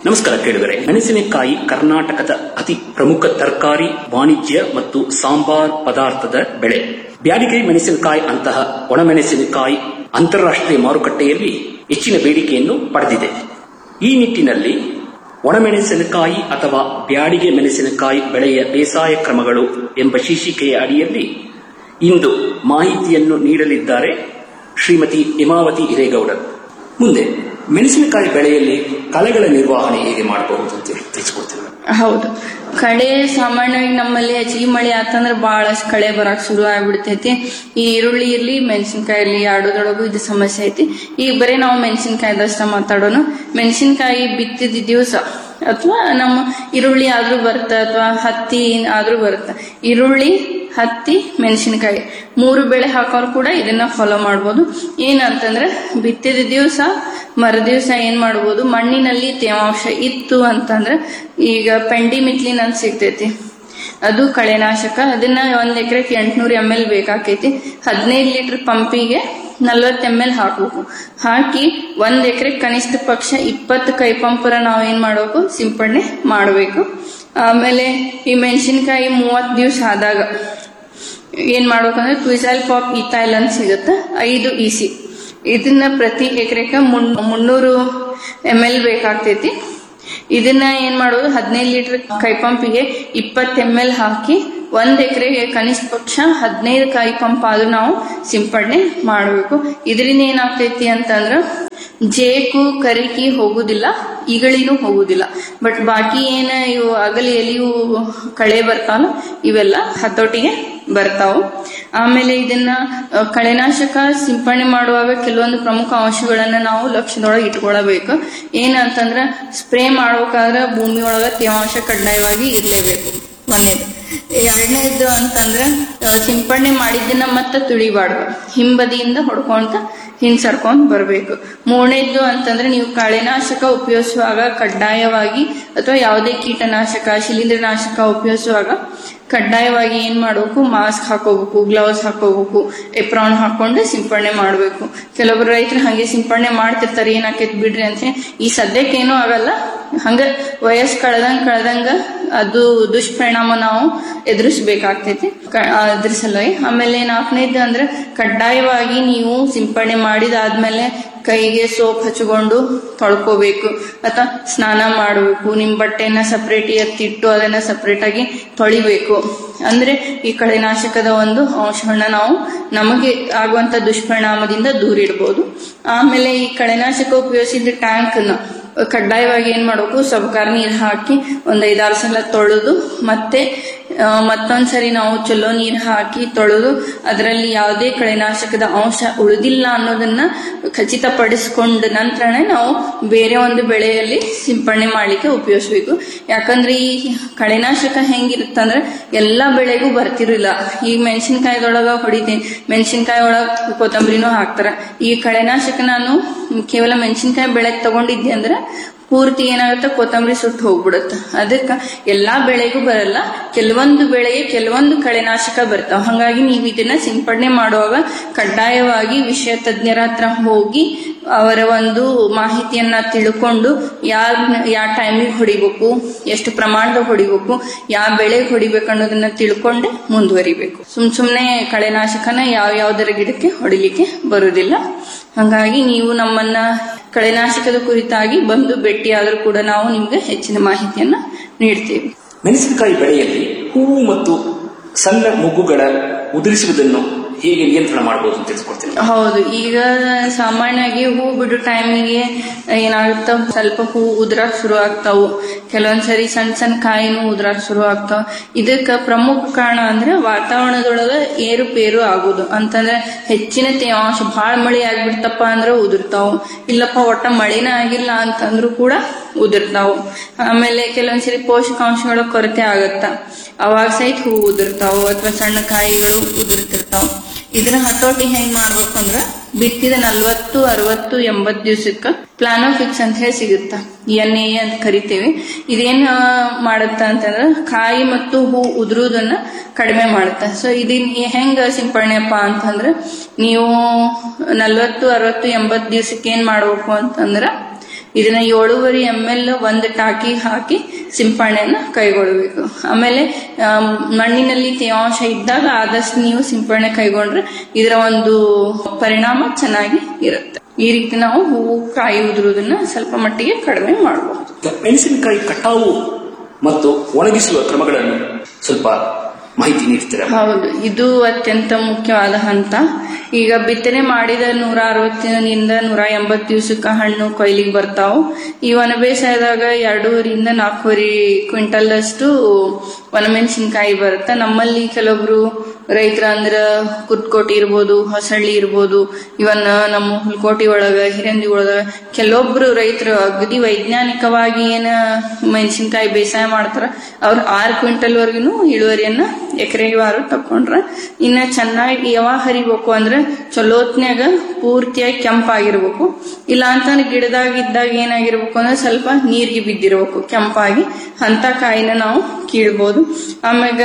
ನಮಸ್ಕಾರ ಕೇಳಿದರೆ ಮೆಣಸಿನಕಾಯಿ ಕರ್ನಾಟಕದ ಅತಿ ಪ್ರಮುಖ ತರಕಾರಿ ವಾಣಿಜ್ಯ ಮತ್ತು ಸಾಂಬಾರ್ ಪದಾರ್ಥದ ಬೆಳೆ ಬ್ಯಾಡಿಗೆ ಮೆಣಸಿನಕಾಯಿ ಅಂತಹ ಒಣಮೆಣಸಿನಕಾಯಿ ಅಂತಾರಾಷ್ಟ್ರೀಯ ಮಾರುಕಟ್ಟೆಯಲ್ಲಿ ಹೆಚ್ಚಿನ ಬೇಡಿಕೆಯನ್ನು ಪಡೆದಿದೆ ಈ ನಿಟ್ಟಿನಲ್ಲಿ ಒಣಮೆಣಸಿನಕಾಯಿ ಅಥವಾ ಬ್ಯಾಡಿಗೆ ಮೆಣಸಿನಕಾಯಿ ಬೆಳೆಯ ಬೇಸಾಯ ಕ್ರಮಗಳು ಎಂಬ ಶೀರ್ಷಿಕೆಯ ಅಡಿಯಲ್ಲಿ ಇಂದು ಮಾಹಿತಿಯನ್ನು ನೀಡಲಿದ್ದಾರೆ ಶ್ರೀಮತಿ ಹಿಮಾವತಿ ಹಿರೇಗೌಡರ್ ಮುಂದೆ ಮೆಣಸಿನಕಾಯಿ ಬೆಳೆಯಲ್ಲಿ ಕಳೆಗಳ ನಿರ್ವಹಣೆ ಹೇಗೆ ಮಾಡಬಹುದು ಅಂತ ಹೇಳಿ ತಿಳಿಸ್ಕೊಡ್ತೀನಿ ಹೌದು ಕಳೆ ಸಾಮಾನ್ಯವಾಗಿ ನಮ್ಮಲ್ಲಿ ಹೆಚ್ಚಿಗೆ ಮಳೆ ಆತಂದ್ರೆ ಬಹಳಷ್ಟು ಕಳೆ ಬರಕ್ ಶುರು ಆಗ್ಬಿಡ್ತೈತಿ ಈ ಈರುಳ್ಳಿ ಇರ್ಲಿ ಮೆಣಸಿನ್ಕಾಯಿ ಇರ್ಲಿ ಆಡೋದೊಳಗು ಇದು ಸಮಸ್ಯೆ ಐತಿ ಈಗ ಬರೀ ನಾವು ಮೆಣಸಿನ್ಕಾಯ್ದಷ್ಟ ಮಾತಾಡೋಣ ಮೆಣಸಿನ್ಕಾಯಿ ಬಿತ್ತಿದ ದಿವಸ ಅಥವಾ ನಮ್ಮ ಈರುಳ್ಳಿ ಆದ್ರೂ ಬರುತ್ತ ಅಥವಾ ಹತ್ತಿ ಆದ್ರೂ ಬರುತ್ತ ಈರುಳ್ಳಿ ಹತ್ತಿ ಮೆಣಸಿನಕಾಯಿ ಮೂರು ಬೆಳೆ ಹಾಕೋರು ಕೂಡ ಇದನ್ನ ಫಾಲೋ ಮಾಡ್ಬೋದು ಏನಂತಂದ್ರೆ ಬಿತ್ತಿದ ದಿವಸ ಮರು ದಿವಸ ಏನ್ ಮಾಡ್ಬೋದು ಮಣ್ಣಿನಲ್ಲಿ ತೇವಾಂಶ ಇತ್ತು ಅಂತಂದ್ರೆ ಈಗ ಪೆಂಡಿ ಮಿತ್ಲಿನ್ ಅಂತ ಸಿಗ್ತೈತಿ ಅದು ಕಳೆನಾಶಕ ಅದನ್ನ ಒಂದ್ ಎಕರೆಗೆ ಎಂಟ್ನೂರ ಎಮ್ ಎಲ್ ಬೇಕಾಕೈತಿ ಹದಿನೈದು ಲೀಟರ್ ಪಂಪಿಗೆ ನಲ್ವತ್ತು ಎಮ್ ಎಲ್ ಹಾಕ್ಬೇಕು ಹಾಕಿ ಒಂದ್ ಎಕರೆ ಕನಿಷ್ಠ ಪಕ್ಷ ಇಪ್ಪತ್ತು ಕೈ ಪಂಪರ ನಾವ್ ಏನ್ ಮಾಡ್ಬೇಕು ಸಿಂಪಡಣೆ ಮಾಡಬೇಕು ಆಮೇಲೆ ಈ ಮೆಣಸಿನಕಾಯಿ ಮೂವತ್ತು ದಿವಸ ಆದಾಗ ಏನ್ ಮಾಡ್ಬೇಕಂದ್ರೆ ಕ್ವಿಸೈಲ್ ಪಾಪ್ ಇಥೈಲ್ ಅಂತ ಸಿಗುತ್ತೆ ಐದು ಇಸಿ ಇದನ್ನ ಪ್ರತಿ ಎಕರೆಗೆ ಮುನ್ನೂರು ಎಮ್ ಎಲ್ ಬೇಕಾಗ್ತೈತಿ ಇದನ್ನ ಏನ್ ಮಾಡೋದು ಹದಿನೈದು ಲೀಟರ್ ಕೈ ಪಂಪಿಗೆ ಇಪ್ಪತ್ತು ಎಮ್ ಎಲ್ ಹಾಕಿ ಒಂದ್ ಎಕರೆಗೆ ಕನಿಷ್ಠ ಪಕ್ಷ ಹದಿನೈದು ಕೈ ಪಂಪ್ ಆದ್ರೂ ನಾವು ಸಿಂಪಡಣೆ ಮಾಡಬೇಕು ಇದರಿಂದ ಏನಾಗ್ತೈತಿ ಅಂತಂದ್ರ ಜೇಕು ಕರಿಕಿ ಹೋಗುದಿಲ್ಲ ಇಗಳಿನೂ ಹೋಗುದಿಲ್ಲ ಬಟ್ ಬಾಕಿ ಏನ ಇವು ಅಗಲಿ ಎಲಿಯು ಕಳೆ ಬರ್ತಾವಲ್ಲ ಇವೆಲ್ಲ ಹತೋಟಿಗೆ ಬರ್ತಾವು ಆಮೇಲೆ ಇದನ್ನ ಅ, ಕಳೆನಾಶಕ ಸಿಂಪಡಣೆ ಮಾಡುವಾಗ ಕೆಲವೊಂದು ಪ್ರಮುಖ ಅಂಶಗಳನ್ನ ನಾವು ಲಕ್ಷ್ಯದೊಳಗೆ ಇಟ್ಕೊಳ್ಬೇಕು ಏನಂತಂದ್ರ ಸ್ಪ್ರೇ ಮಾಡ್ಬೇಕಾದ್ರೆ ಭೂಮಿ ಒಳಗ ತೇವಾಂಶ ಕಡ್ಡಾಯವಾಗಿ ಇರಲೇಬೇಕು ಒಂದೇದು ಎರಡನೇದು ಅಂತಂದ್ರೆ ಆ, ಸಿಂಪಡಣೆ ಮಾಡಿದ್ದನ್ನ ಮತ್ತೆ ತುಳಿಬಾರ್ದು ಹಿಂಬದಿಯಿಂದ ಹೊಡ್ಕೊಂತ ಹಿಂಸರ್ಕೊಂಡ್ ಬರ್ಬೇಕು ಮೂರನೇದ್ದು ಅಂತಂದ್ರೆ ನೀವು ಕಳೆನಾಶಕ ಉಪಯೋಗಿಸುವಾಗ ಕಡ್ಡಾಯವಾಗಿ ಅಥವಾ ಯಾವುದೇ ಕೀಟನಾಶಕ ಶಿಲೀಂಧ್ರನಾಶಕ ಉಪಯೋಗಿಸುವಾಗ ಕಡ್ಡಾಯವಾಗಿ ಏನ್ ಮಾಡ್ಬೇಕು ಮಾಸ್ಕ್ ಹಾಕೋಬೇಕು ಗ್ಲೌಸ್ ಹಾಕೋಬೇಕು ಎಪ್ರಾನ್ ಹಾಕೊಂಡು ಸಿಂಪಡಣೆ ಮಾಡಬೇಕು ಕೆಲವೊಬ್ರು ರೈತರು ಹಂಗೆ ಸಿಂಪಡಣೆ ಮಾಡ್ತಿರ್ತಾರೆ ಏನಾಕೈತಿ ಬಿಡ್ರಿ ಅಂತ ಹೇಳಿ. ಈ ಸದ್ಯಕ್ಕೆ ಏನೂ ಆಗಲ್ಲ ಹಂಗ ವಯಸ್ಸು ಕಳೆದಂಗ ಕಳೆದಂಗ ಅದು ದುಷ್ಪರಿಣಾಮ ನಾವು ಎದುರಿಸಬೇಕಾಗ್ತೈತಿ ಕ- ಅದ್ರ ಸಲುವಾಗಿ ಆಮೇಲೆ ನಾಲ್ಕನೇದು ಅಂದ್ರೆ ಕಡ್ಡಾಯವಾಗಿ ನೀವು ಸಿಂಪಡಣೆ ಮಾಡಿದಾದ್ಮೇಲೆ ಕೈಗೆ ಸೋಪ್ ಹಚ್ಕೊಂಡು ತೊಳ್ಕೋಬೇಕು ಅಥವಾ ಸ್ನಾನ ಮಾಡಬೇಕು ನಿಮ್ ಬಟ್ಟೆನ ಸಪರೇಟ್ ಎತ್ತಿಟ್ಟು ಅದನ್ನ ಸಪರೇಟ್ ಆಗಿ ತೊಳಿಬೇಕು ಅಂದ್ರೆ ಈ ಕಳೆನಾಶಕದ ಒಂದು ಅಂಶವನ್ನ ನಾವು ನಮಗೆ ಆಗುವಂತ ದುಷ್ಪರಿಣಾಮದಿಂದ ದೂರ ಇಡ್ಬೋದು ಆಮೇಲೆ ಈ ಕಳೆನಾಶಕ ಉಪಯೋಗಿಸಿದ ಟ್ಯಾಂಕ್ ಕಡ್ಡಾಯವಾಗಿ ಏನ್ ಮಾಡ್ಬೇಕು ಸಬ್ಕಾರ ನೀರ್ ಹಾಕಿ ಒಂದ್ ಐದಾರು ಸಲ ತೊಳೆದು ಮತ್ತೆ ಆ, ಮತ್ತೊಂದ್ಸರಿ ನಾವು ಚಲೋ ನೀರ್ ಹಾಕಿ ತೊಳೆದು ಅದರಲ್ಲಿ ಯಾವುದೇ ಕಳೆನಾಶಕದ ಅಂಶ ಉಳಿದಿಲ್ಲ ಅನ್ನೋದನ್ನ ಖಚಿತಪಡಿಸಿಕೊಂಡ ನಂತರನೇ ನಾವು ಬೇರೆ ಒಂದು ಬೆಳೆಯಲ್ಲಿ ಸಿಂಪಡಣೆ ಮಾಡ್ಲಿಕ್ಕೆ ಉಪಯೋಗಿಸ್ಬೇಕು ಯಾಕಂದ್ರೆ ಈ ಕಳೆನಾಶಕ ಹೆಂಗಿರುತ್ತಂದ್ರೆ ಎಲ್ಲಾ ಬೆಳೆಗೂ ಬರ್ತಿರಲಿಲ್ಲ ಈ ಮೆಣಸಿನಕಾಯಿದೊಳಗ ಹೊಡಿತೀನಿ ಮೆಣಸಿನಕಾಯಿ ಒಳಗ ಕೊತ್ತಂಬರಿನೂ ಹಾಕ್ತಾರ ಈ ಕಳೆನಾಶಕ ನಾನು ಕೇವಲ ಮೆಣಸಿನಕಾಯಿ ಬೆಳೆಗೆ ತಗೊಂಡಿದ್ದೆ ಅಂದ್ರೆ ಪೂರ್ತಿ ಏನಾಗುತ್ತೆ ಕೊತ್ತಂಬರಿ ಸುಟ್ಟು ಹೋಗ್ಬಿಡುತ್ತೆ ಅದಕ್ಕ ಎಲ್ಲಾ ಬೆಳೆಗೂ ಬರಲ್ಲ ಕೆಲವೊಂದು ಬೆಳೆಗೆ ಕೆಲವೊಂದು ಕಳೆನಾಶಕ ಬರ್ತಾವ ಹಾಗಾಗಿ ನೀವು ಇದನ್ನ ಸಿಂಪಡಣೆ ಮಾಡುವಾಗ ಕಡ್ಡಾಯವಾಗಿ ವಿಷಯ ತಜ್ಞರ ಹತ್ರ ಹೋಗಿ ಅವರ ಒಂದು ಮಾಹಿತಿಯನ್ನ ತಿಳ್ಕೊಂಡು ಯಾವ ಯಾವ ಟೈಮಿಗೆ ಹೊಡಿಬೇಕು ಎಷ್ಟು ಪ್ರಮಾಣದಾಗ ಹೊಡಿಬೇಕು ಯಾವ ಬೆಳೆಗೆ ಹೊಡಿಬೇಕು ಅನ್ನೋದನ್ನ ತಿಳ್ಕೊಂಡೆ ಮುಂದುವರಿಬೇಕು ಸುಮ್ ಸುಮ್ನೆ ಕಳೆನಾಶಕನ ಯಾವ ಯಾವ್ದರ ಗಿಡಕ್ಕೆ ಹೊಡಿಲಿಕ್ಕೆ ಬರುವುದಿಲ್ಲ ಹಾಗಾಗಿ ನೀವು ನಮ್ಮನ್ನ ಕಳೆನಾಶಕದ ಕುರಿತಾಗಿ ಬಂದು ಭೇಟಿಯಾದರೂ ಕೂಡ ನಾವು ನಿಮ್ಗೆ ಹೆಚ್ಚಿನ ಮಾಹಿತಿಯನ್ನ ನೀಡ್ತೀವಿ ಮೆಣಸಿನಕಾಯಿ ಬೆಳೆಯಲ್ಲಿ ಹೂವು ಮತ್ತು ಸಣ್ಣ ಮೊಗ್ಗುಗಳ ಉದುರಿಸುವುದನ್ನು ಹೇಗೆ ನಿಯಂತ್ರಣ ಮಾಡಬಹುದು ಅಂತ ತಿಳಿಸ್ಕೊಡ್ತೀನಿ ಹೌದು ಈಗ ಸಾಮಾನ್ಯವಾಗಿ ಹೂ ಬಿಡೋ ಟೈಮಿಗೆ ಏನಾಗುತ್ತಾವ ಸ್ವಲ್ಪ ಹೂ ಉದ್ರಾಕ್ ಶುರು ಆಗ್ತಾವು ಕೆಲವೊಂದ್ಸರಿ ಸಣ್ಣ ಸಣ್ಣ ಕಾಯಿನೂ ಉದ್ರಾಕ್ ಶುರು ಆಗ್ತಾವ ಇದಕ್ಕ ಪ್ರಮುಖ ಕಾರಣ ಅಂದ್ರೆ ವಾತಾವರಣದೊಳಗ ಏರುಪೇರು ಆಗುದು ಅಂತಂದ್ರೆ ಹೆಚ್ಚಿನ ತೇವಾಂಶ ಬಹಳ ಮಳೆ ಆಗ್ಬಿಡ್ತಪ್ಪ ಅಂದ್ರೆ ಉದುರ್ತಾವು ಇಲ್ಲಪ್ಪ ಒಟ್ಟ ಮಳೆನೇ ಆಗಿಲ್ಲ ಅಂತಂದ್ರೂ ಕೂಡ ಉದುರ್ತಾವು ಆಮೇಲೆ ಕೆಲವೊಂದ್ಸರಿ ಪೋಷಕಾಂಶಗಳ ಕೊರತೆ ಆಗತ್ತ ಅವಾಗ ಸಹಿತ ಹೂ ಉದುರ್ತಾವು ಅಥವಾ ಸಣ್ಣ ಕಾಯಿಗಳು ಉದುರ್ತಿರ್ತಾವ ಇದನ್ನ ಹತೋಟಿ ಹೆಂಗ್ ಮಾಡ್ಬೇಕು ಅಂದ್ರ ಬಿತ್ತಿದ ನಲ್ವತ್ತು ಅರವತ್ತು ಎಂಬತ್ ದಿವ್ಸಕ್ಕ ಪ್ಲಾನೋಫಿಕ್ಸ್ ಅಂತ ಹೇಳಿ ಸಿಗುತ್ತ ಎನ್ ಎ ಅಂತ ಕರಿತೀವಿ ಇದೇನ್ ಆ, ಮಾಡತ್ತ ಅಂತಂದ್ರ ಕಾಯಿ ಮತ್ತು ಹೂ ಉದುರುವುದನ್ನ ಕಡಿಮೆ ಮಾಡುತ್ತ ಸೊ ಇದನ್ನ ಹೆಂಗ ಸಿಂಪಡಣೆಪ್ಪ ಅಂತಂದ್ರ ನೀವು ನಲ್ವತ್ತು ಅರವತ್ತು ಎಂಬತ್ ದಿವ್ಸಕ್ಕೆ ಏನ್ ಮಾಡ್ಬೇಕು ಅಂತಂದ್ರ ಇದನ್ನ ಏಳೂವರೆ ಎಮ್ ಎಲ್ ಒಂದು ಟಾಕಿ ಹಾಕಿ ಸಿಂಪರಣೆಯನ್ನ ಕೈಗೊಳ್ಳಬೇಕು ಆಮೇಲೆ ಆ, ಮಣ್ಣಿನಲ್ಲಿ ತೇವಾಂಶ ಇದ್ದಾಗ ಆದಷ್ಟು ನೀವು ಸಿಂಪರಣೆ ಕೈಗೊಂಡ್ರೆ ಇದರ ಒಂದು ಪರಿಣಾಮ ಚೆನ್ನಾಗಿ ಇರುತ್ತೆ ಈ ರೀತಿ ನಾವು ಹೂವು ಕಾಯಿ ಉದುರುವುದನ್ನ ಸ್ವಲ್ಪ ಮಟ್ಟಿಗೆ ಕಡಿಮೆ ಮಾಡಬಹುದು ಮೆಣಸಿನಕಾಯಿ ಕಟಾವು ಮತ್ತು ಒಣಗಿಸುವ ಕ್ರಮಗಳನ್ನು ಸ್ವಲ್ಪ ಮಾಹಿತಿ ನೀಡ್ತೀರಾ ಹೌದು ಇದು ಅತ್ಯಂತ ಮುಖ್ಯವಾದ ಹಂತ ಈಗ ಬಿತ್ತನೆ ಮಾಡಿದ ನೂರ ಅರವತ್ತಿನಿಂದ ನೂರ ಎಂಬತ್ತು ದಿವಸಕ್ಕೆ ಹಣ್ಣು ಕೊಯ್ಲಿಗೆ ಬರ್ತಾವು ಈ ಒಣ ಬೇಸಾಯದಾಗ ಎರಡೂವರೆಯಿಂದ ನಾಲ್ಕೂವರೆ ಕ್ವಿಂಟಲ್ ಅಷ್ಟು ಒಣಮೆಣಸಿನಕಾಯಿ ಬರುತ್ತೆ ನಮ್ಮಲ್ಲಿ ಕೆಲವೊಬ್ರು ರೈತರ ಅಂದ್ರ ಕುತ್ಕೋಟಿ ಇರ್ಬೋದು ಹೊಸಳ್ಳಿ ಇರ್ಬೋದು ಇವನ್ ನಮ್ಮ ಹುಲ್ಕೋಟಿ ಒಳಗ ಹಿರಂದಿ ಒಳಗ ಕೆಲವೊಬ್ರು ರೈತರು ಅಗದಿ ವೈಜ್ಞಾನಿಕವಾಗಿ ಏನ ಮೆಣಸಿನಕಾಯಿ ಬೇಸಾಯ ಮಾಡ್ತಾರ ಅವ್ರು ಆರು ಕ್ವಿಂಟಲ್ ವರ್ಗುನು ಇಳುವರಿಯನ್ನ ಎಕರೆಗೆ ವಾರ ತಕೊಂಡ್ರ ಇನ್ನ ಚೆನ್ನಾಗಿ ಯಾವಾಗ ಹರಿಬೇಕು ಅಂದ್ರೆ ಚಲೋತ್ನ್ಯಾಗ ಪೂರ್ತಿಯಾಗಿ ಕೆಂಪಾಗಿರ್ಬೇಕು ಇಲ್ಲ ಅಂತಂದ್ರೆ ಗಿಡದಾಗ ಇದ್ದಾಗ ಏನಾಗಿರ್ಬೇಕು ಅಂದ್ರೆ ಸ್ವಲ್ಪ ನೀರಿಗೆ ಬಿದ್ದಿರ್ಬೇಕು ಕೆಂಪಾಗಿ ಅಂತ ಕಾಯಿನ ನಾವು ಕೀಳ್ಬೋದು ಆಮ್ಯಾಗ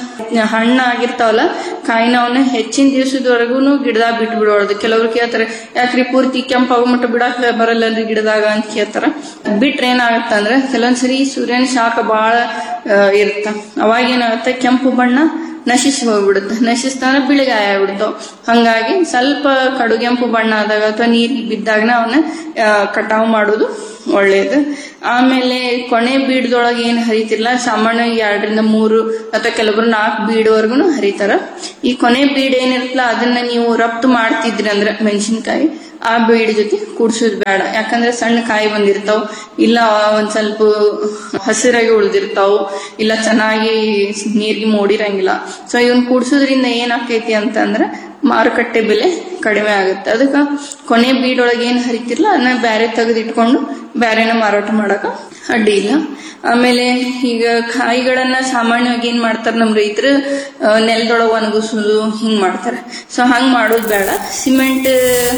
ಹಣ್ಣು ಆಗಿರ್ತಾವಲ್ಲ ಕಾಯಿನ ಅವನ್ನ ಹೆಚ್ಚಿನ ದಿವಸದವರೆಗೂ ಗಿಡದಾಗ ಬಿಟ್ಟು ಬಿಡೋದು ಕೆಲವ್ರು ಕೇಳ್ತಾರೆ ಯಾಕ್ರಿ ಪೂರ್ತಿ ಕೆಂಪಾಗೋ ಮಟ್ಟ ಬಿಡಾಕ ಬರಲ್ಲಲ್ರಿ ಗಿಡದಾಗ ಅಂತ ಕೇಳ್ತಾರ ಬಿಟ್ರೆ ಏನಾಗತ್ತ ಅಂದ್ರೆ ಕೆಲವೊಂದ್ಸರಿ ಸೂರ್ಯನ ಶಾಖ ಬಹಳ ಇರುತ್ತ ಅವಾಗ ಏನಾಗುತ್ತೆ ಕೆಂಪು ಬಣ್ಣ ನಶಿಸಿ ಹೋಗ್ಬಿಡುತ್ತೆ ನಶಿಸ್ತಾನೆ ಬಿಳಿಗಾಯ ಆಗ್ಬಿಡ್ತಾವ ಹಂಗಾಗಿ ಸ್ವಲ್ಪ ಕಡುಗೆಂಪು ಬಣ್ಣ ಆದಾಗ ಅಥವಾ ನೀರಿಗೆ ಬಿದ್ದಾಗನ ಅವನ್ನ ಕಟಾವು ಮಾಡೋದು ಒಳ್ಳೇದು ಆಮೇಲೆ ಕೊನೆ ಬೀಡದೊಳಗೆ ಏನ್ ಹರಿತಿಲ್ಲ ಸಾಮಾನ್ಯವಾಗಿ ಎರಡರಿಂದ ಮೂರು ಅಥವಾ ಕೆಲವೊಬ್ರು ನಾಲ್ಕು ಬೀಡ್ವರೆಗೂ ಹರಿತಾರ ಈ ಕೊನೆ ಬೀಡ್ ಏನಿರ್ತಲ್ಲ ಅದನ್ನ ನೀವು ರಫ್ತು ಮಾಡ್ತಿದ್ರಿ ಅಂದ್ರೆ ಮೆಣಸಿನ್ಕಾಯಿ ಆ ಬೀಡ್ ಜೊತೆ ಕೂಡ್ಸೋದು ಬೇಡ ಯಾಕಂದ್ರೆ ಸಣ್ಣ ಕಾಯಿ ಬಂದಿರ್ತಾವ ಇಲ್ಲ ಒಂದ್ ಸ್ವಲ್ಪ ಹಸಿರಾಗಿ ಉಳಿದಿರ್ತಾವು ಇಲ್ಲ ಚೆನ್ನಾಗಿ ನೀರಿಗೆ ಮೂಡಿರಂಗಿಲ್ಲ ಸೊ ಇವನ್ ಕೂಡ್ಸೋದ್ರಿಂದ ಏನಾಕೈತಿ ಅಂತಂದ್ರೆ ಮಾರುಕಟ್ಟೆ ಬೆಲೆ ಕಡಿಮೆ ಆಗುತ್ತೆ ಅದಕ್ಕೆ ಕೊನೆ ಬೀಡೊಳಗೆ ಏನ್ ಹರಿತಿರ್ಲ ಅದನ್ನ ಬ್ಯಾರೆ ತೆಗೆದಿಟ್ಕೊಂಡು ಬ್ಯಾರೆನ ಮಾರಾಟ ಮಾಡಕ ಅಡ್ಡಿ ಇಲ್ಲ ಆಮೇಲೆ ಈಗ ಕಾಯಿಗಳನ್ನ ಸಾಮಾನ್ಯವಾಗಿ ಏನ್ ಮಾಡ್ತಾರೆ ನಮ್ ರೈತರು ನೆಲದೊಳಗೆ ಒಣಗಿಸೋದು ಹಿಂಗ್ ಮಾಡ್ತಾರೆ ಸೊ ಹಂಗ್ ಮಾಡೋದು ಬೇಡ ಸಿಮೆಂಟ್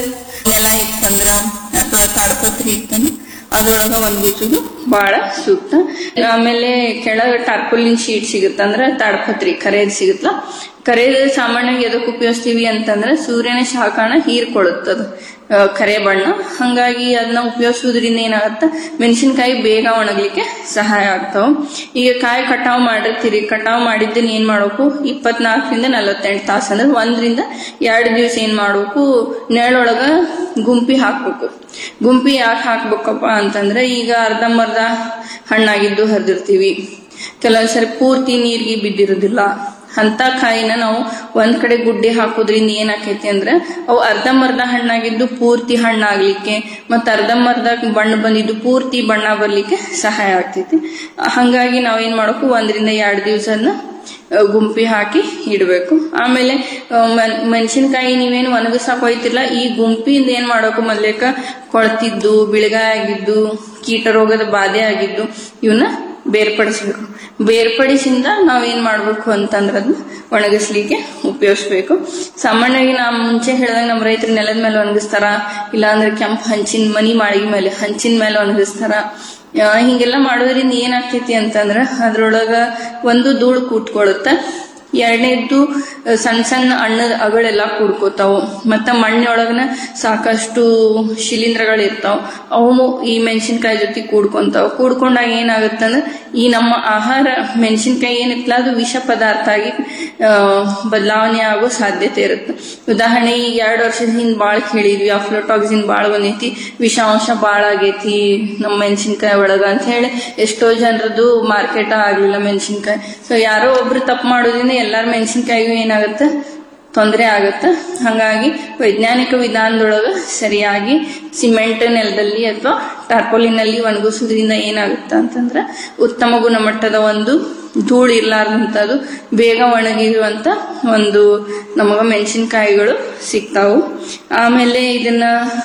ನೆಲ ಇತ್ತಂದ್ರ ಅಥವಾ ತಾಡ್ಪತ್ರಿ ಇತ್ತಂದ್ರ ಅದ್ರೊಳಗ ಒಣಗಿಸೋದು ಬಹಳ ಸೂಕ್ತ ಆಮೇಲೆ ಕೆಳಗ ಟಾರ್ಪುಲಿನ್ ಶೀಟ್ ಸಿಗುತ್ತೆ ಅಂದ್ರೆ ತಾಡ್ಪತ್ರಿ ಕರೇದ್ ಸಿಗುತ್ತಲ್ಲ ಕರೇದ್ ಸಾಮಾನ್ಯವಾಗಿ ಎದಕ್ಕೆ ಉಪಯೋಗಿಸ್ತೀವಿ ಅಂತಂದ್ರೆ ಸೂರ್ಯನ ಶಾಖನ ಹೀರ್ಕೊಳ್ಳುತ್ತದು ಆ, ಕರೆ ಬಣ್ಣ ಹಂಗಾಗಿ ಅದನ್ನ ಉಪಯೋಗಿಸೋದ್ರಿಂದ ಏನಾಗತ್ತ ಮೆಣಸಿನಕಾಯಿ ಬೇಗ ಒಣಗ್ಲಿಕ್ಕೆ ಸಹಾಯ ಆಗ್ತಾವ ಈಗ ಕಾಯಿ ಕಟಾವ್ ಮಾಡಿರ್ತೀರಿ ಕಟಾವ್ ಮಾಡಿದ್ದನ್ನ ಏನ್ ಮಾಡ್ಬೇಕು ಇಪ್ಪತ್ನಾಲ್ಕರಿಂದ ನಲವತ್ತೆಂಟು ತಾಸು ಅಂದ್ರೆ ಒಂದರಿಂದ ಎರಡು ದಿವಸ ಏನ್ ಮಾಡ್ಬೇಕು ನೆರಳೊಳಗ ಗುಂಪಿ ಹಾಕ್ಬೇಕು ಗುಂಪಿ ಯಾಕೆ ಹಾಕ್ಬೇಕಪ್ಪ ಅಂತಂದ್ರೆ ಈಗ ಅರ್ಧಂಬರ್ಧ ಹಣ್ಣಾಗಿದ್ದು ಹರಿದಿರ್ತೀವಿ ಕೆಲವೊಂದ್ಸರಿ ಪೂರ್ತಿ ನೀರಿಗೆ ಬಿದ್ದಿರೋದಿಲ್ಲ ಅಂತ ಕಾಯಿನ ನಾವು ಒಂದ್ ಕಡೆ ಗುಡ್ಡೆ ಹಾಕೋದ್ರಿಂದ ಏನಾಕೈತಿ ಅಂದ್ರೆ ಅವು ಅರ್ಧಂಬರ್ಧ ಹಣ್ಣಾಗಿದ್ದು ಪೂರ್ತಿ ಹಣ್ಣಾಗ್ಲಿಕ್ಕೆ ಮತ್ತ ಅರ್ಧಂಬರ್ಧ ಬಣ್ಣ ಬಂದಿದ್ದು ಪೂರ್ತಿ ಬಣ್ಣ ಬರ್ಲಿಕ್ಕೆ ಸಹಾಯ ಆಗ್ತೈತಿ ಹಂಗಾಗಿ ನಾವೇನ್ ಮಾಡಬೇಕು ಒಂದರಿಂದ ಎರಡು ದಿವಸನ ಗುಂಪಿ ಹಾಕಿ ಇಡಬೇಕು ಆಮೇಲೆ ಮೆಣಸಿನಕಾಯಿ ನೀವೇನು ಒಣಗಿಸಕ್ ಹೋಯ್ತಿಲ್ಲ ಈ ಗುಂಪಿಯಿಂದ ಏನ್ ಮಾಡಬೇಕು ಮೊದ್ಲೇಕ ಕೊಳ್ತಿದ್ದು ಬಿಳಿಗಾಯ ಆಗಿದ್ದು ಕೀಟ ರೋಗದ ಬಾಧೆ ಆಗಿದ್ದು ಇವನ್ನ ಬೇರ್ಪಡಿಸ್ಬೇಕು ಬೇರ್ಪಡಿಸಿಂದ ನಾವೇನ್ ಮಾಡ್ಬೇಕು ಅಂತಂದ್ರೆ ಅದನ್ನ ಒಣಗಿಸ್ಲಿಕ್ಕೆ ಉಪಯೋಗಿಸ್ಬೇಕು ಸಾಮಾನ್ಯವಾಗಿ ನಾ ಮುಂಚೆ ಹೇಳಿದಾಗ ನಮ್ಮ ರೈತರು ನೆಲದ ಮೇಲೆ ಒಣಗಿಸ್ತಾರ ಇಲ್ಲಾಂದ್ರೆ ಕೆಂಪು ಹಂಚಿನ ಮನಿ ಮಾಳಿಗೆ ಮೇಲೆ ಹಂಚಿನ ಮೇಲೆ ಒಣಗಿಸ್ತಾರ ಆ, ಹಿಂಗೆಲ್ಲ ಮಾಡೋದ್ರಿಂದ ಏನಾಗ್ತೈತಿ ಅಂತಂದ್ರ ಅದ್ರೊಳಗ ಒಂದು ಧೂಳು ಕೂತ್ಕೊಳ್ಳುತ್ತ ಎರಡನೇದ್ದು ಸಣ್ಣ ಸಣ್ಣ ಹಣ್ಣದ ಅಗಳೆಲ್ಲ ಕೂಡ್ಕೋತಾವು ಮತ್ತ ಮಣ್ಣೊಳಗನ ಸಾಕಷ್ಟು ಶಿಲೀಂಧ್ರಗಳು ಇರ್ತಾವ ಅವು ಈ ಮೆಣಸಿನ್ಕಾಯಿ ಜೊತೆ ಕೂಡ್ಕೊಂತಾವ ಕೂಡ್ಕೊಂಡಾಗ ಏನಾಗುತ್ತಂದ್ರೆ ಈ ನಮ್ಮ ಆಹಾರ ಮೆಣಸಿನ್ಕಾಯಿ ಏನಿತ್ತಲ್ಲ ಅದು ವಿಷ ಪದಾರ್ಥ ಆಗಿ ಆ, ಬದಲಾವಣೆ ಆಗೋ ಸಾಧ್ಯತೆ ಇರುತ್ತೆ ಉದಾಹರಣೆ ಈಗ ಎರಡು ವರ್ಷದ ಹಿಂದ್ ಬಾಳ ಕೇಳಿದ್ವಿ ಅಫ್ಲೋಟಾಕ್ಸಿನ್ ಬಾಳ ಬಂದೈತಿ ವಿಷಾಂಶ ಬಾಳ ಆಗೈತಿ ನಮ್ಮ ಮೆಣಸಿನ್ಕಾಯಿ ಒಳಗ ಅಂತ ಹೇಳಿ ಎಷ್ಟೋ ಜನರದು ಮಾರ್ಕೆಟ್ ಆಗ್ಲಿಲ್ಲ ಮೆಣಸಿನ್ಕಾಯಿ ಸೊ ಯಾರೋ ಒಬ್ರು ತಪ್ಪು ಮಾಡೋದ್ರಿಂದ ಎಲ್ಲಾರ ಮೆಣಸಿನ್ಕಾಯಿಗೂ ಏನಾಗುತ್ತೆ ತೊಂದರೆ ಆಗುತ್ತೆ ಹಾಗಾಗಿ ವೈಜ್ಞಾನಿಕ ವಿಧಾನದೊಳಗ ಸರಿಯಾಗಿ ಸಿಮೆಂಟ್ ನೆಲದಲ್ಲಿ ಅಥವಾ ಟಾರ್ಪೋಲಿನಲ್ಲಿ ಒಣಗಿಸೋದ್ರಿಂದ ಏನಾಗುತ್ತೆ ಅಂತಂದ್ರೆ ಉತ್ತಮ ಗುಣಮಟ್ಟದ ಒಂದು ಧೂಳು ಇರ್ಲಾರ್ದಂಥದ್ದು ಬೇಗ ಒಣಗಿರುವಂತ ಒಂದು ನಮಗ ಮೆಣಸಿನಕಾಯಿಗಳು ಸಿಗ್ತಾವು ಆಮೇಲೆ ಇದನ್ನ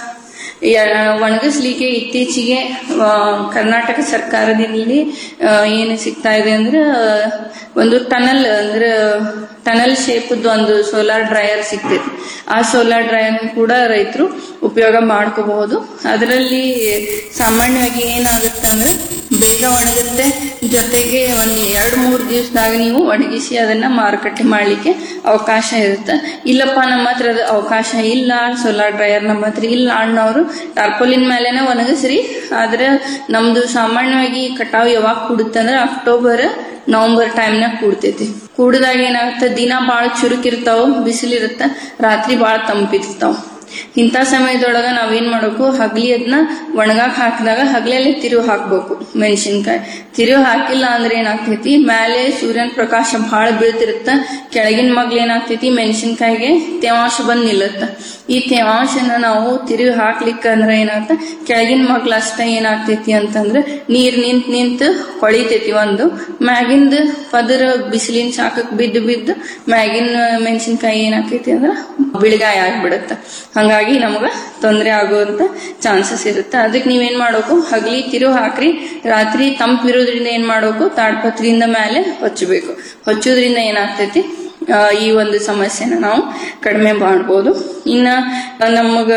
ಯ- ಒಣಗಿಸ್ಲಿಕ್ಕೆ ಇತ್ತೀಚೆಗೆ ಆ, ಕರ್ನಾಟಕ ಸರ್ಕಾರದಲ್ಲಿ ಆ, ಏನು ಸಿಗ್ತಾ ಇದೆ ಅಂದ್ರೆ ಆ, ಒಂದು ಟನಲ್ ಅಂದ್ರೆ ಟನಲ್ ಶೇಪ್ ಒಂದು ಸೋಲಾರ್ ಡ್ರೈಯರ್ ಸಿಗ್ತೈತಿ ಆ ಸೋಲಾರ್ ಡ್ರೈಯರ್ ಕೂಡ ರೈತರು ಉಪಯೋಗ ಮಾಡ್ಕೋಬಹುದು ಅದರಲ್ಲಿ ಸಾಮಾನ್ಯವಾಗಿ ಏನಾಗುತ್ತೆ ಅಂದ್ರೆ ಬೇಗ ಒಣಗುತ್ತೆ ಜೊತೆಗೆ ಒಂದ್ ಎರಡ್ ಮೂರ್ ದಿವಸದಾಗ ನೀವು ಒಣಗಿಸಿ ಅದನ್ನ ಮಾರುಕಟ್ಟೆ ಮಾಡ್ಲಿಕ್ಕೆ ಅವಕಾಶ ಇರುತ್ತೆ ಇಲ್ಲಪ್ಪ ನಮ್ಮ ಹತ್ರ ಅದು ಅವಕಾಶ ಇಲ್ಲ ಸೋಲಾರ್ ಡ್ರೈಯರ್ ನಮ್ಮ ಹತ್ರ ಇಲ್ಲ ಅನ್ನೋರು ಟಾರ್ಪೋಲಿನ್ ಮೇಲೆನೆ ಒಣಗಿಸ್ರಿ ಆದ್ರೆ ನಮ್ದು ಸಾಮಾನ್ಯವಾಗಿ ಕಟಾವ್ ಯಾವಾಗ ಕೂಡುತ್ತೆ ಅಂದ್ರೆ ಅಕ್ಟೋಬರ್ ನವೆಂಬರ್ ಟೈಮ್ನಾಗ ಕೂಡ್ತೈತಿ ಕೂಡಿದಾಗ ಏನಾಗುತ್ತೆ ದಿನ ಬಾಳ ಚುರುಕಿರ್ತಾವ ಬಿಸಿಲಿರುತ್ತ ರಾತ್ರಿ ಬಾಳ ತಂಪಿರ್ತಾವ ಇಂಥ ಸಮಯದೊಳಗ ನಾವೇನ್ ಮಾಡ್ಬೇಕು ಹಗ್ಲಿ ಅದನ್ನ ಒಣಗಾಕ್ ಹಾಕಿದಾಗ ಹಗ್ಲಲ್ಲಿ ತಿರುವು ಹಾಕ್ಬೇಕು ಮೆಣಸಿನ್ಕಾಯಿ ತಿರುವು ಹಾಕಿಲ್ಲ ಅಂದ್ರೆ ಏನಾಗ್ತೈತಿ ಮೇಲೆ ಸೂರ್ಯನ ಪ್ರಕಾಶ ಬಹಳ ಬೀಳ್ತಿರುತ್ತ ಕೆಳಗಿನ ಮಗ್ಲ ಏನಾಗ್ತೈತಿ ಮೆಣಸಿನ್ಕಾಯಿಗೆ ತೇವಾಂಶ ಬಂದ್ ನಿಲ್ಲುತ್ತ ಈ ತೇವಾಂಶನ ನಾವು ತಿರುವು ಹಾಕ್ಲಿಕ್ಕೆ ಅಂದ್ರೆ ಏನಾಗ್ತ ಕೆಳಗಿನ ಮಗ್ಲ ಅಷ್ಟ ಏನಾಗ್ತೈತಿ ಅಂತಂದ್ರೆ ನೀರ್ ನಿಂತ್ ನಿಂತ್ ಕೊಳಿತೈತಿ ಒಂದು ಮ್ಯಾಗಿಂದ ಪದರ ಬಿಸಿಲಿನ ಶಾಖಕ್ ಬಿದ್ದು ಬಿದ್ದು ಮ್ಯಾಗಿನ ಮೆಣಸಿನ್ಕಾಯಿ ಏನಾಗ್ತೈತಿ ಅಂದ್ರ ಬಿಳಿಗಾಯ ಆಗ್ಬಿಡತ್ತ ಹಂಗಾಗಿ ನಮಗ ತೊಂದರೆ ಆಗುವಂತ ಚಾನ್ಸಸ್ ಇರುತ್ತೆ ಅದಕ್ಕೆ ನೀವೇನ್ ಮಾಡ್ಬೇಕು ಹಗಲಿ ತಿರು ಹಾಕ್ರಿ ರಾತ್ರಿ ತಂಪಿರೋದ್ರಿಂದ ಏನ್ ಮಾಡ್ಬೇಕು ತಾಡ್ಪತ್ರಿಯಿಂದ ಮೇಲೆ ಹೊಚ್ಚಬೇಕು ಹೊಚ್ಚೋದ್ರಿಂದ ಏನಾಗ್ತೈತಿ ಆ, ಈ ಒಂದು ಸಮಸ್ಯೆನ ನಾವು ಕಡಿಮೆ ಮಾಡ್ಬೋದು ಇನ್ನ ನಮಗ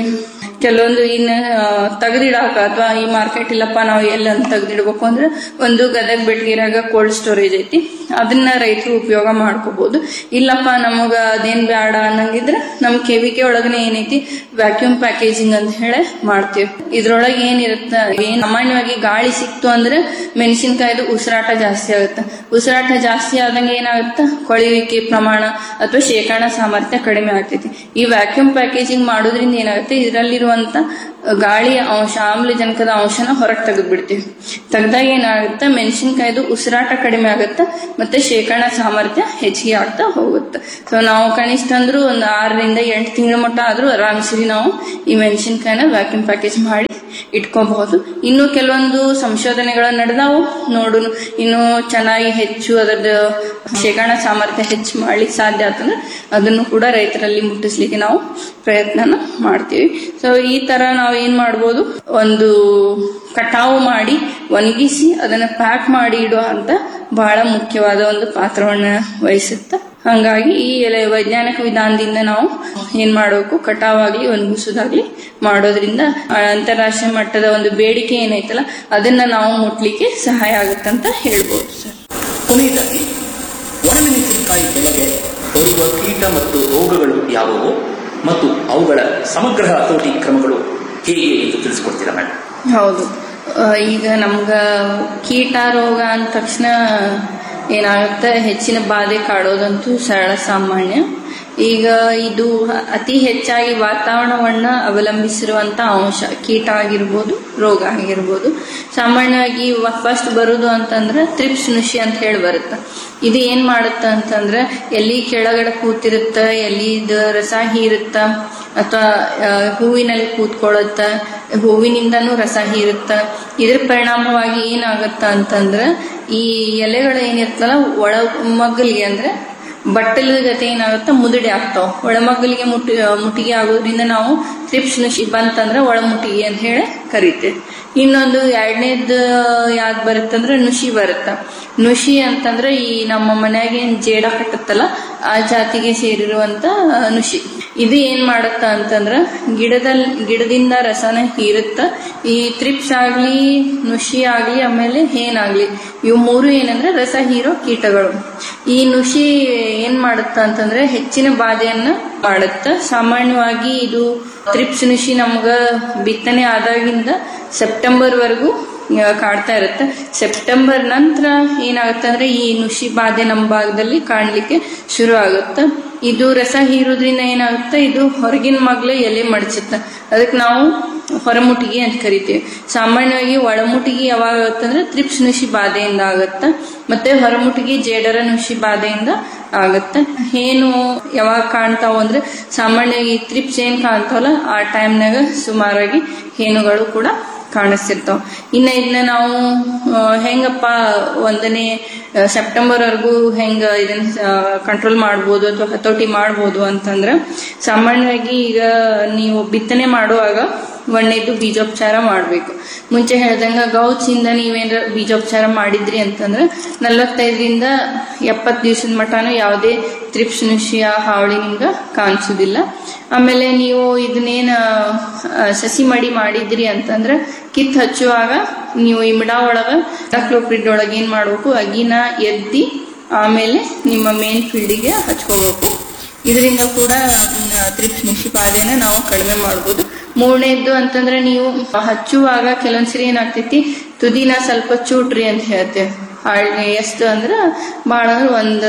ಕೆಲವೊಂದು ಇನ್ನ ತೆಗೆದಿಡಾಕ ಅಥವಾ ಈ ಮಾರ್ಕೆಟ್ ಇಲ್ಲಪ್ಪ ನಾವು ಎಲ್ಲ ತೆಗೆದಿಡ್ಬೇಕು ಅಂದ್ರೆ ಒಂದು ಗದಗ ಬೆಳಗಿರಾಗ ಕೋಲ್ಡ್ ಸ್ಟೋರೇಜ್ ಐತಿ ಅದನ್ನ ರೈತರು ಉಪಯೋಗ ಮಾಡ್ಕೋಬಹುದು ಇಲ್ಲಪ್ಪ ನಮಗ ಅದೇನ್ ಬೇಡ ಅನ್ನಂಗಿದ್ರೆ ನಮ್ ಕೆವಿಕೆ ಒಳಗನೆ ಏನೈತಿ ವ್ಯಾಕ್ಯೂಮ್ ಪ್ಯಾಕೇಜಿಂಗ್ ಅಂತ ಹೇಳಿ ಮಾಡ್ತೀವಿ ಇದ್ರೊಳಗೆ ಏನಿರುತ್ತೆ ಏನ್ ಸಾಮಾನ್ಯವಾಗಿ ಗಾಳಿ ಸಿಕ್ತು ಅಂದ್ರೆ ಮೆಣಸಿನಕಾಯ್ದು ಉಸಿರಾಟ ಜಾಸ್ತಿ ಆಗುತ್ತೆ ಉಸಿರಾಟ ಜಾಸ್ತಿ ಆದಂಗೆ ಏನಾಗುತ್ತೆ ಕೊಳೆಯುವಿಕೆ ಪ್ರಮಾಣ ಅಥವಾ ಶೇಖರಣಾ ಸಾಮರ್ಥ್ಯ ಕಡಿಮೆ ಆಗ್ತೈತಿ ಈ ವ್ಯಾಕ್ಯೂಮ್ ಪ್ಯಾಕೇಜಿಂಗ್ ಮಾಡೋದ್ರಿಂದ ಏನಾಗುತ್ತೆ ಇದರಲ್ಲಿರುವಂತ ಗಾಳಿಯ ಅಂಶ ಆಮ್ಲಜನಕದ ಅಂಶನ ಹೊರಗೆ ತೆಗೆದ್ಬಿಡ್ತೀವಿ ತೆಗ್ದಾಗ ಏನಾಗುತ್ತೆ ಮೆಣಸಿನಕಾಯ್ದು ಉಸಿರಾಟ ಕಡಿಮೆ ಆಗುತ್ತೆ ಮತ್ತೆ ಶೇಖರಣಾ ಸಾಮರ್ಥ್ಯ ಹೆಚ್ಚಿಗೆ ಆಗ್ತಾ ಹೋಗುತ್ತೆ ಸೊ ನಾವು ಕನಿಷ್ಠ ಅಂದ್ರೂ ಒಂದು ಆರರಿಂದ ಎಂಟು ತಿಂಗಳ ಮಟ್ಟ ಆದ್ರೂ ಆರಾಮ್ಸರಿ ನಾವು ಈ ಮೆಣಸಿನಕಾಯಿನ ವ್ಯಾಕ್ಯೂಮ್ ಪ್ಯಾಕೇಜ್ ಮಾಡಿ ಇಟ್ಕೋಬಹುದು ಇನ್ನು ಕೆಲವೊಂದು ಸಂಶೋಧನೆಗಳ ನಡೆದಾವು ನೋಡು ಇನ್ನು ಚೆನ್ನಾಗಿ ಹೆಚ್ಚು ಅದರದ ಶೇಖರಣಾ ಸಾಮರ್ಥ್ಯ ಹೆಚ್ಚು ಮಾಡ್ಲಿಕ್ಕೆ ಸಾಧ್ಯ ಆತಂದ್ರೆ ಅದನ್ನು ಕೂಡ ರೈತರಲ್ಲಿ ಮುಟ್ಟಿಸ್ಲಿಕ್ಕೆ ನಾವು ಪ್ರಯತ್ನನ ಮಾಡ್ತೀವಿ ಸೊ ಈ ತರ ನಾವು ಏನ್ ಮಾಡ್ಬೋದು ಒಂದು ಕಟಾವು ಮಾಡಿ ಒಣಗಿಸಿ ಅದನ್ನ ಪ್ಯಾಕ್ ಮಾಡಿ ಇಡುವ ಅಂತ ಬಹಳ ಮುಖ್ಯವಾದ ಒಂದು ಪಾತ್ರವನ್ನ ವಹಿಸುತ್ತೆ ಹಂಗಾಗಿ ಈ ಎಲೆ ವೈಜ್ಞಾನಿಕ ವಿಧಾನದಿಂದ ನಾವು ಏನ್ ಮಾಡಬೇಕು ಕಟಾವಾಗ್ಲಿ ಒಣಗಿಸೋದಾಗ್ಲಿ ಮಾಡೋದ್ರಿಂದ ಆ ಅಂತಾರಾಷ್ಟ್ರೀಯ ಮಟ್ಟದ ಒಂದು ಬೇಡಿಕೆ ಏನೈತಲ್ಲ ಅದನ್ನ ನಾವು ಮುಟ್ಲಿಕ್ಕೆ ಸಹಾಯ ಆಗುತ್ತಂತ ಹೇಳ್ಬೋದು ಸರ್ ಕೊನೆಯದಾಗಿ ಒಣಮೆಣಸಿನಕಾಯಿ ಬೆಳೆಗೆ ಬರುವ ಕೀಟ ಮತ್ತು ರೋಗಗಳು ಯಾವುವು ಮತ್ತು ಅವುಗಳ ಸಮಗ್ರ ಹತೋಟಿ ಕ್ರಮಗಳು ಹೇಗೆ ಎಂದು ತಿಳಿಸ್ಕೊಡ್ತೀರಾ ಮೇಡಮ್ ಹೌದು ಆ, ಈಗ ನಮ್ಗ ಕೀಟ ರೋಗ ಅಂದ ತಕ್ಷಣ ಏನಾಗುತ್ತೆ ಹೆಚ್ಚಿನ ಬಾಧೆ ಕಾಡೋದಂತೂ ಸರಳ ಸಾಮಾನ್ಯ ಈಗ ಇದು ಅತಿ ಹೆಚ್ಚಾಗಿ ವಾತಾವರಣವನ್ನ ಅವಲಂಬಿಸಿರುವಂತ ಅಂಶ ಕೀಟ ಆಗಿರ್ಬೋದು ರೋಗ ಆಗಿರ್ಬೋದು ಸಾಮಾನ್ಯವಾಗಿ ಫಸ್ಟ್ ಬರುದು ಅಂತಂದ್ರೆ ತ್ರಿಪ್ಸ್ ನುಷಿ ಅಂತ ಹೇಳಿ ಬರುತ್ತೆ ಇದು ಏನ್ ಮಾಡುತ್ತ ಅಂತಂದ್ರೆ ಎಲ್ಲಿ ಕೆಳಗಡೆ ಕೂತಿರುತ್ತ ಎಲ್ಲಿ ಇದು ರಸ ಹೀರುತ್ತ ಅಥವಾ ಹೂವಿನಲ್ಲಿ ಕೂತ್ಕೊಳ್ಳುತ್ತ ಹೂವಿನಿಂದನೂ ರಸ ಹೀರುತ್ತ ಇದ್ರ ಪರಿಣಾಮವಾಗಿ ಏನಾಗುತ್ತ ಅಂತಂದ್ರೆ ಈ ಎಲೆಗಳು ಏನಿರ್ತಲ್ಲ ಒಳ ಮಗ್ಗಲಿಗೆ ಅಂದ್ರೆ ಬಟ್ಟಲ ಜೊತೆ ಏನಾಗುತ್ತೆ ಮುದುಡಿ ಆಗ್ತಾವ ಒಳಮಗ್ಗಲಿಗೆ ಮುಟ್ಟಿ ಮುಟ್ಟಿಗೆ ಆಗೋದ್ರಿಂದ ನಾವು ತ್ರಿಪ್ಸ್ ನುಷಿ ಬಂತಂದ್ರೆ ಒಳಮುಟ್ಟಿಗೆ ಅಂತ ಹೇಳಿ ಕರಿತೇವೆ ಇನ್ನೊಂದು ಎರಡನೇದು ಯಾವ್ದು ಬರುತ್ತಂದ್ರೆ ನುಷಿ ಬರುತ್ತ ನುಷಿ ಅಂತಂದ್ರೆ ಈ ನಮ್ಮ ಮನೆಯಾಗ ಏನ್ ಜೇಡ ಕಟ್ಟುತ್ತಲ್ಲ ಆ ಜಾತಿಗೆ ಸೇರಿರುವಂತ ನುಷಿ ಇದು ಏನ್ ಮಾಡುತ್ತ ಅಂತಂದ್ರ ಗಿಡದಲ್ಲಿ ಗಿಡದಿಂದ ರಸನ ಹೀರುತ್ತ ಈ ತ್ರಿಪ್ಸ್ ಆಗ್ಲಿ ನುಷಿ ಆಗ್ಲಿ ಆಮೇಲೆ ಹೇನಾಗ್ಲಿ ಇವು ಮೂರು ಏನಂದ್ರೆ ರಸ ಹೀರೋ ಕೀಟಗಳು ಈ ನುಷಿ ಏನ್ ಮಾಡುತ್ತ ಅಂತಂದ್ರೆ ಹೆಚ್ಚಿನ ಬಾಧೆಯನ್ನ ಮಾಡುತ್ತ ಸಾಮಾನ್ಯವಾಗಿ ಇದು ತ್ರಿಪ್ಸ್ ನುಷಿ ನಮ್ಗ ಬಿತ್ತನೆ ಆದಾಗಿಂದ ಸೆಪ್ಟೆಂಬರ್ ವರೆಗೂ ಆ, ಕಾಡ್ತಾ ಇರುತ್ತೆ ಸೆಪ್ಟೆಂಬರ್ ನಂತರ ಏನಾಗುತ್ತೆ ಅಂದ್ರೆ ಈ ನುಷಿ ಬಾಧೆ ನಮ್ಮ ಭಾಗದಲ್ಲಿ ಕಾಣ್ಲಿಕ್ಕೆ ಶುರು ಆಗುತ್ತೆ ಇದು ರಸ ಹೀರೋದ್ರಿಂದ ಏನಾಗುತ್ತೆ ಇದು ಹೊರಗಿನ ಮಗ್ಲೆ ಎಲೆ ಮಡಚುತ್ತೆ ಅದಕ್ಕೆ ನಾವು ಹೊರಮುಟಿಗೆ ಅಂತ ಕರಿತೀವಿ ಸಾಮಾನ್ಯವಾಗಿ ಒಳಮುಟಿಗೆ ಯಾವಾಗ ಆಗುತ್ತೆ ಅಂದ್ರೆ ತ್ರಿಪ್ಸ್ ನುಷಿ ಬಾಧೆಯಿಂದ ಆಗುತ್ತೆ ಮತ್ತೆ ಹೊರಮುಟಿಗೆ ಜೇಡರ ನುಷಿ ಬಾಧೆಯಿಂದ ಆಗುತ್ತೆ ಏನು ಯಾವಾಗ ಕಾಣ್ತಾವ ಅಂದ್ರೆ ಸಾಮಾನ್ಯವಾಗಿ ತ್ರಿಪ್ಸ್ ಏನ್ ಕಾಣ್ತಾವಲ್ಲ ಆ ಟೈಮ್ನಾಗ ಸುಮಾರಾಗಿ ಹೇನುಗಳು ಕೂಡ ಕಾಣಿಸ್ತಿರ್ತಾವ ಇನ್ನ ಇದನ್ನ ನಾವು ಆ, ಹೆಂಗಪ್ಪ ಒಂದನೇ ಸೆಪ್ಟೆಂಬರ್ ವರೆಗೂ ಹೆಂಗ ಇದನ್ನ ಕಂಟ್ರೋಲ್ ಮಾಡ್ಬೋದು ಅಥವಾ ಹತೋಟಿ ಮಾಡ್ಬೋದು ಅಂತಂದ್ರ ಸಾಮಾನ್ಯವಾಗಿ ಈಗ ನೀವು ಬಿತ್ತನೆ ಮಾಡುವಾಗ ಒಂದೇದು ಬೀಜೋಪಚಾರ ಮಾಡಬೇಕು ಮುಂಚೆ ಹೇಳ್ದಂಗ ಗೌಚಿಂದ ನೀವೇನಾರ ಬೀಜೋಪಚಾರ ಮಾಡಿದ್ರಿ ಅಂತಂದ್ರೆ ನಲವತ್ತೈದರಿಂದ ಎಪ್ಪತ್ತು ದಿವಸದ ಮಟನೂ ಯಾವುದೇ ತ್ರಿಪ್ಸ್ ನುಷಿಯ ಹಾವಳಿ ನಿಮ್ಗೆ ಕಾಣಿಸೋದಿಲ್ಲ ಆಮೇಲೆ ನೀವು ಇದನ್ನೇನು ಸಸಿ ಮಡಿ ಮಾಡಿದ್ರಿ ಅಂತಂದ್ರೆ ಕಿತ್ ಹಚ್ಚುವಾಗ ನೀವು ಈ ಮಿಡ ಒಳಗ ಡಕ್ಲೋಪ್ರಿಡ್ ಒಳಗೆ ಏನ್ ಮಾಡ್ಬೇಕು ಅಗಿನ ಎದ್ದಿ ಆಮೇಲೆ ನಿಮ್ಮ ಮೇನ್ ಫೀಲ್ಡಿಗೆ ಹಚ್ಕೋಬೇಕು ಇದರಿಂದ ಕೂಡ ತ್ರಿಪ್ಸ್ ನುಷಿ ಬಾಧೆನ ನಾವು ಕಡಿಮೆ ಮಾಡ್ಬೋದು ಮೂರನೇದ್ದು ಅಂತಂದ್ರೆ ನೀವು ಹಚ್ಚುವಾಗ ಕೆಲವೊಂದ್ಸರಿ ಏನಾಗ್ತೈತಿ ತುದಿನ ಸ್ವಲ್ಪ ಚೂಟ್ರಿ ಅಂತ ಹೇಳ್ತೇವೆ ಹಾಳೆ ಎಷ್ಟು ಅಂದ್ರ ಭಾಳ ಅಂದ್ರೆ ಒಂದ್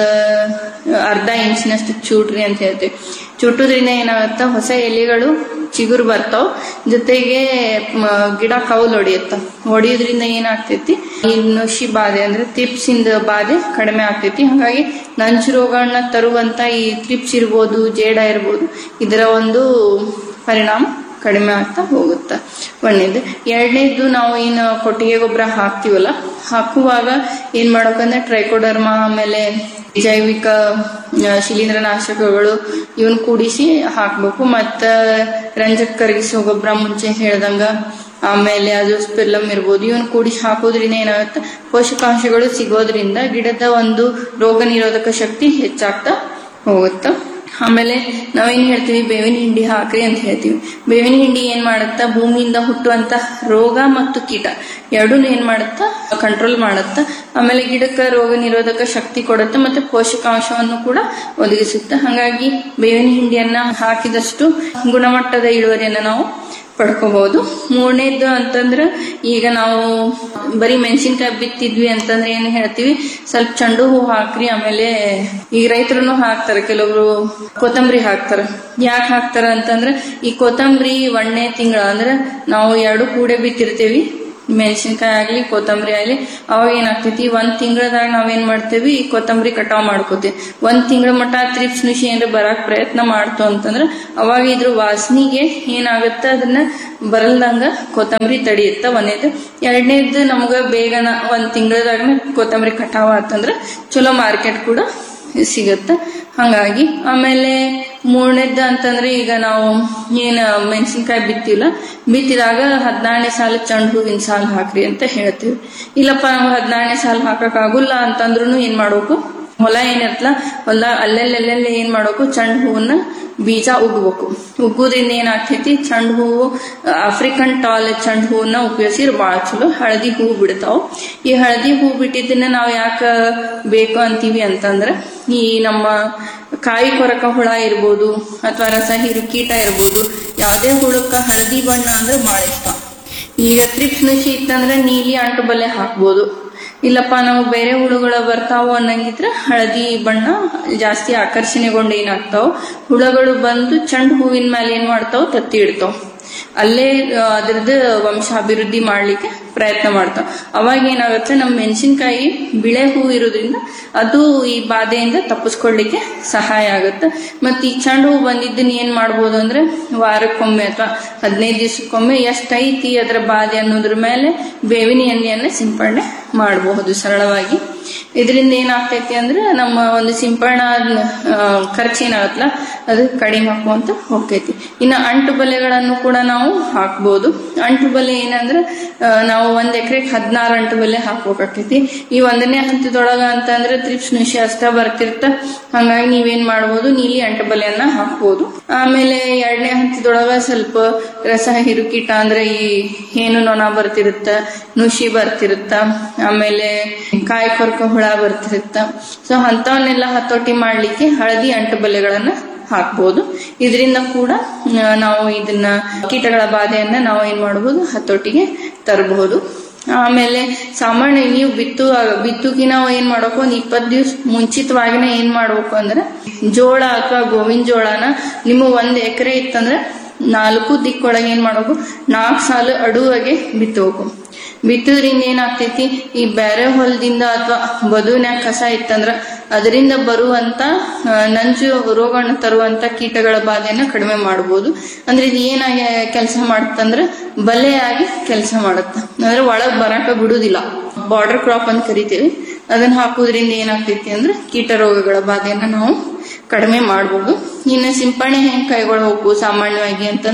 ಅರ್ಧ ಇಂಚಿನಷ್ಟು ಚೂಟ್ರಿ ಅಂತ ಹೇಳ್ತೇವೆ ಚುಟ್ಟುದ್ರಿಂದ ಏನಾಗತ್ತ ಹೊಸ ಎಲೆಗಳು ಚಿಗುರು ಬರ್ತಾವ್ ಜೊತೆಗೆ ಮ, ಗಿಡ ಕೌಲ್ ಹೊಡಿಯತ್ತ ಹೊಡಿಯೋದ್ರಿಂದ ಏನಾಗ್ತೈತಿ ಈ ನುಷಿ ಬಾಧೆ ಅಂದ್ರೆ ತ್ರಿಪ್ಸ್ ಇಂದ ಬಾಧೆ ಕಡಿಮೆ ಆಗ್ತೈತಿ ಹಾಗಾಗಿ ನಂಜು ರೋಗಗಳನ್ನ ತರುವಂತ ಈ ತ್ರಿಪ್ಸ್ ಇರ್ಬೋದು ಜೇಡ ಇರ್ಬೋದು ಇದರ ಒಂದು ಪರಿಣಾಮ ಕಡಿಮೆ ಆಗ್ತಾ ಹೋಗುತ್ತ ಒಂದನೇದು ಎರಡನೇದು ನಾವು ಏನು ಕೊಟ್ಟಿಗೆ ಗೊಬ್ಬರ ಹಾಕ್ತಿವಲ್ಲ ಹಾಕುವಾಗ ಏನ್ ಮಾಡ್ಬೇಕಂದ್ರೆ ಟ್ರೈಕೋಡರ್ಮ ಆಮೇಲೆ ಜೈವಿಕ ಆ, ಶಿಲೀಂಧ್ರನಾಶಕಗಳು ಇವನ್ ಕೂಡಿಸಿ ಹಾಕ್ಬೇಕು ಮತ್ತ ರಂಜಕ ಕರಗಿಸೋ ಗೊಬ್ಬರ ಮುಂಚೆ ಹೇಳ್ದಂಗ ಆಮೇಲೆ ಅದು ಸ್ಪೆಲ್ಲಮ್ ಇರ್ಬೋದು ಇವನ್ ಕೂಡಿಸಿ ಹಾಕೋದ್ರಿಂದ ಏನಾಗುತ್ತೆ ಪೋಷಕಾಂಶಗಳು ಸಿಗೋದ್ರಿಂದ ಗಿಡದ ಒಂದು ರೋಗ ನಿರೋಧಕ ಶಕ್ತಿ ಹೆಚ್ಚಾಗ್ತಾ ಹೋಗುತ್ತ ಆಮೇಲೆ ನಾವೇನ್ ಹೇಳ್ತೀವಿ ಬೇವಿನ ಹಿಂಡಿ ಹಾಕ್ರಿ ಅಂತ ಹೇಳ್ತೀವಿ ಬೇವಿನ ಹಿಂಡಿ ಏನ್ ಮಾಡುತ್ತಾ ಭೂಮಿಯಿಂದ ಹುಟ್ಟುವಂತ ರೋಗ ಮತ್ತು ಕೀಟ ಎರಡೂ ಏನ್ ಮಾಡುತ್ತಾ ಕಂಟ್ರೋಲ್ ಮಾಡುತ್ತಾ ಆಮೇಲೆ ಗಿಡಕ್ಕೆ ರೋಗ ನಿರೋಧಕ ಶಕ್ತಿ ಕೊಡುತ್ತೆ ಮತ್ತೆ ಪೋಷಕಾಂಶವನ್ನು ಕೂಡ ಒದಗಿಸುತ್ತೆ ಹಾಗಾಗಿ ಬೇವಿನ ಹಿಂಡಿಯನ್ನ ಹಾಕಿದಷ್ಟು ಗುಣಮಟ್ಟದ ಇಳುವರಿಯನ್ನ ನಾವು ಪಡ್ಕೋಬಹುದು ಮೂರನೇದು ಅಂತಂದ್ರೆ ಈಗ ನಾವು ಬರೀ ಮೆಣಸಿನ್ಕಾಯಿ ಬಿತ್ತಿದ್ವಿ ಅಂತಂದ್ರೆ ಏನ್ ಹೇಳ್ತೀವಿ ಸ್ವಲ್ಪ ಚೆಂಡು ಹೂ ಹಾಕ್ರಿ ಆಮೇಲೆ ಈಗ ರೈತರು ಹಾಕ್ತಾರೆ ಕೆಲವರು ಕೊತ್ತಂಬರಿ ಹಾಕ್ತಾರೆ ಯಾಕೆ ಹಾಕ್ತಾರ ಅಂತಂದ್ರೆ ಈ ಕೊತ್ತಂಬರಿ ಒಂದನೇ ತಿಂಗಳ ಅಂದ್ರೆ ನಾವು ಎರಡು ಕೂಡೆ ಬಿತ್ತಿರ್ತೀವಿ ಮೆಣಸಿನ್ಕಾಯಿ ಆಗ್ಲಿ ಕೊತ್ತಂಬರಿ ಆಗ್ಲಿ ಅವಾಗ ಏನಾಗ್ತೈತಿ ಒಂದ್ ತಿಂಗಳದಾಗ ನಾವೇನ್ ಮಾಡ್ತೇವಿ ಈ ಕೊತ್ತಂಬರಿ ಕಟಾವ್ ಮಾಡ್ಕೋತೀವಿ ಒಂದ್ ತಿಂಗಳ ಮಟ್ಟ ತ್ರಿಪ್ಸ್ ನುಷಿ ಏನ್ರ ಬರಾಕ್ ಪ್ರಯತ್ನ ಮಾಡ್ತು ಅಂತಂದ್ರ ಅವಾಗ ಇದ್ರ ವಾಸನಿಗೆ ಏನಾಗುತ್ತೆ ಅದನ್ನ ಬರಲ್ದಂಗ ಕೊತ್ತಂಬರಿ ತಡಿಯುತ್ತ ಒಂದೇದು ಎರಡನೇದು ನಮ್ಗ ಬೇಗನ ಒಂದ್ ತಿಂಗಳದಾಗ ಕೊತ್ತಂಬರಿ ಕಟಾವ್ ಆತಂದ್ರ ಚಲೋ ಮಾರ್ಕೆಟ್ ಕೂಡ ಸಿಗತ್ತ ಹಂಗಾಗಿ ಆಮೇಲೆ ಮೂರನೇದ್ದು ಅಂತಂದ್ರೆ ಈಗ ನಾವು ಏನ್ ಮೆಣಸಿನ್ಕಾಯಿ ಬಿತ್ತಿಲ್ಲ ಬಿತ್ತಿದಾಗ ಹದಿನಾರನೇ ಸಾಲ ಚಂಡು ಹೂವಿನ ಸಾಲ ಹಾಕ್ರಿ ಅಂತ ಹೇಳ್ತೀವಿ ಇಲ್ಲಪ್ಪ ನಾವು ಹದಿನಾರನೇ ಸಾಲ ಹಾಕಕ್ ಆಗುಲ್ಲ ಅಂತಂದ್ರೂ ಏನ್ ಮಾಡ್ಬೇಕು ಹೊಲ ಏನಿರ್ತಲ್ಲ ಹೊಲ ಅಲ್ಲೆಲ್ಲೆಲ್ಲೆಲ್ಲ ಏನ್ ಮಾಡ್ಬೇಕು ಚಂಡು ಹೂವನ್ನ ಬೀಜ ಉಗ್ಬೇಕು ಉಗ್ಗೋದ್ರಿಂದ ಏನಾಗ್ತೈತಿ ಚಂಡು ಹೂವು ಆಫ್ರಿಕನ್ ಟಾಲ್ ಚಂಡು ಹೂವನ್ನ ಉಪಯೋಗಿಸಿದ್ರೆ ಬಹಳ ಚಲೋ ಹಳದಿ ಹೂ ಬಿಡ್ತಾವ್ ಈ ಹಳದಿ ಹೂ ಬಿಟ್ಟಿದ್ದನ್ನ ನಾವ್ ಯಾಕ ಬೇಕು ಅಂತೀವಿ ಅಂತಂದ್ರ ಈ ನಮ್ಮ ಕಾಯಿ ಕೊರಕ ಹುಳ ಇರ್ಬೋದು ಅಥವಾ ರಸ ಹೀರು ಕೀಟ ಇರ್ಬೋದು ಯಾವ್ದೇ ಹುಳಕ್ಕ ಹಳದಿ ಬಣ್ಣ ಅಂದ್ರೆ ಬಹಳ ಇಷ್ಟ ಈಗ ತ್ರಿಪ್ಸ್ ನುಷಿ ಇತ್ತಂದ್ರೆ ನೀಲಿ ಅಂಟು ಬಲೆ ಹಾಕ್ಬೋದು ಇಲ್ಲಪ್ಪ ನಾವು ಬೇರೆ ಹುಳುಗಳು ಬರ್ತಾವು ಅನ್ನಂಗಿದ್ರೆ ಹಳದಿ ಬಣ್ಣ ಜಾಸ್ತಿ ಆಕರ್ಷಣೆಗೊಂಡು ಏನಾಗ್ತಾವ ಹುಳಗಳು ಬಂದು ಚಂಡು ಹೂವಿನ ಮೇಲೆ ಏನ್ ಮಾಡ್ತಾವ ತತ್ತಿ ಇಡ್ತಾವ ಅಲ್ಲೇ ಆ, ಅದ್ರದ್ದು ವಂಶಾಭಿವೃದ್ಧಿ ಮಾಡ್ಲಿಕ್ಕೆ ಪ್ರಯತ್ನ ಮಾಡ್ತಾವ ಅವಾಗ ಏನಾಗುತ್ತೆ ನಮ್ಮ ಮೆಣಸಿನಕಾಯಿ ಬಿಳೆ ಹೂ ಇರೋದ್ರಿಂದ ಅದು ಈ ಬಾಧೆಯಿಂದ ತಪ್ಪಿಸ್ಕೊಳ್ಳಿಕ್ಕೆ ಸಹಾಯ ಆಗುತ್ತೆ ಮತ್ತೆ ಈ ಚಂಡು ಹೂ ಬಂದಿದ್ದನ್ನ ಏನ್ ಮಾಡ್ಬೋದು ಅಂದ್ರೆ ವಾರಕ್ಕೊಮ್ಮೆ ಅಥವಾ ಹದಿನೈದು ದಿವಸಕ್ಕೊಮ್ಮೆ ಎಷ್ಟೈತಿ ಅದರ ಬಾಧೆ ಅನ್ನೋದ್ರ ಮೇಲೆ ಬೇವಿನ ಎಣ್ಣೆಯನ್ನ ಸಿಂಪಡಣೆ ಮಾಡಬಹುದು ಸರಳವಾಗಿ ಇದರಿಂದ ಏನಾಗ್ತೈತಿ ಅಂದ್ರೆ ನಮ್ಮ ಒಂದು ಸಿಂಪಡಣಾ ಆ, ಖರ್ಚು ಏನಾಗತ್ತಲ್ಲ ಅದು ಕಡಿಮೆ ಹಾಕುವಂತ ಹೋಗ್ತೈತಿ ಇನ್ನು ಅಂಟು ಬಲೆಗಳನ್ನು ಕೂಡ ನಾವು ಹಾಕ್ಬೋದು ಅಂಟು ಬಲೆ ಏನಂದ್ರೆ ಆ, ನಾವು ಒಂದ್ ಎಕರೆಗೆ ಹದಿನಾರು ಅಂಟು ಬಲೆ ಹಾಕ್ಬೇಕಾಕೈತಿ ಈ ಒಂದನೇ ಹಂತದೊಳಗ ಅಂತಂದ್ರೆ ತ್ರಿಪ್ಸ್ ನುಷಿ ಅಷ್ಟ ಬರ್ತಿರ್ತ ಹಂಗಾಗಿ ನೀವೇನ್ ಮಾಡ್ಬೋದು ನೀಲಿ ಅಂಟು ಬಲೆಯನ್ನ ಹಾಕ್ಬೋದು ಆಮೇಲೆ ಎರಡನೇ ಹಂತದೊಳಗ ಸ್ವಲ್ಪ ರಸ ಹಿರುಕೀಟ ಅಂದ್ರೆ ಈ ಹೇನು ನೊಣ ಬರ್ತಿರುತ್ತ ನುಷಿ ಬರ್ತಿರುತ್ತ ಆಮೇಲೆ ಕಾಯಿ ಕೊರಕ ಹುಳ ಬರ್ತಿರುತ್ತ ಸೊ ಅಂತವನ್ನೆಲ್ಲ ಹತೋಟಿ ಮಾಡ್ಲಿಕ್ಕೆ ಹಳದಿ ಅಂಟು ಬಲೆಗಳನ್ನ ಹಾಕ್ಬೋದು ಇದರಿಂದ ಕೂಡ ಆ, ನಾವು ಇದನ್ನ ಕೀಟಗಳ ಬಾಧೆಯನ್ನ ನಾವು ಏನ್ ಮಾಡಬಹುದು ಹತೋಟಿಗೆ ತರಬಹುದು ಆಮೇಲೆ ಸಾಮಾನ್ಯ ನೀವು ಬಿತ್ತು ಬಿತ್ತುಕಿ ನಾವು ಏನ್ ಮಾಡ್ಬೇಕು ಒಂದ್ ಇಪ್ಪತ್ ದಿವ್ಸ ಮುಂಚಿತವಾಗಿನೇ ಏನ್ ಮಾಡ್ಬೇಕು ಅಂದ್ರೆ ಜೋಳ ಅಥವಾ ಗೋವಿನ ಜೋಳನ ನಿಮ್ಮ ಒಂದ್ ಎಕರೆ ಇತ್ತಂದ್ರೆ ನಾಲ್ಕು ದಿಕ್ಕೊಳಗೆ ಏನ್ ಮಾಡ್ಬೇಕು ನಾಲ್ಕು ಸಾಲು ಅಡುವಾಗೆ ಬಿತ್ತಬೇಕು ಬಿತ್ತೋದ್ರಿಂದ ಏನಾಗ್ತೈತಿ ಈ ಬೇರೆ ಹೊಲದಿಂದ ಅಥವಾ ಬದುವಿನ್ಯಾಗ ಕಸ ಇತ್ತಂದ್ರ ಅದರಿಂದ ಬರುವಂತ ಆ, ನಂಜು ರೋಗವನ್ನು ತರುವಂತ ಕೀಟಗಳ ಬಾಧೆಯನ್ನ ಕಡಿಮೆ ಮಾಡಬಹುದು ಅಂದ್ರೆ ಇದು ಏನಾಗಿ ಕೆಲಸ ಮಾಡುತ್ತಂದ್ರ ಬಲೆಯಾಗಿ ಕೆಲಸ ಮಾಡುತ್ತ ಅಂದ್ರೆ ಒಳಗ್ ಬರಾಕ ಬಿಡುದಿಲ್ಲ ಬಾರ್ಡರ್ ಕ್ರಾಪ್ ಅಂತ ಕರಿತೀವಿ ಅದನ್ನ ಹಾಕೋದ್ರಿಂದ ಏನಾಗ್ತೈತಿ ಅಂದ್ರೆ ಕೀಟ ರೋಗಗಳ ಬಾಧೆಯನ್ನ ನಾವು ಕಡಿಮೆ ಮಾಡಬಹುದು ಇನ್ನು ಸಿಂಪರಣೆ ಹೆಂಗ್ ಕೈಗೊಳ್ಬೇಕು ಸಾಮಾನ್ಯವಾಗಿ ಅಂತಂದ್ರೆ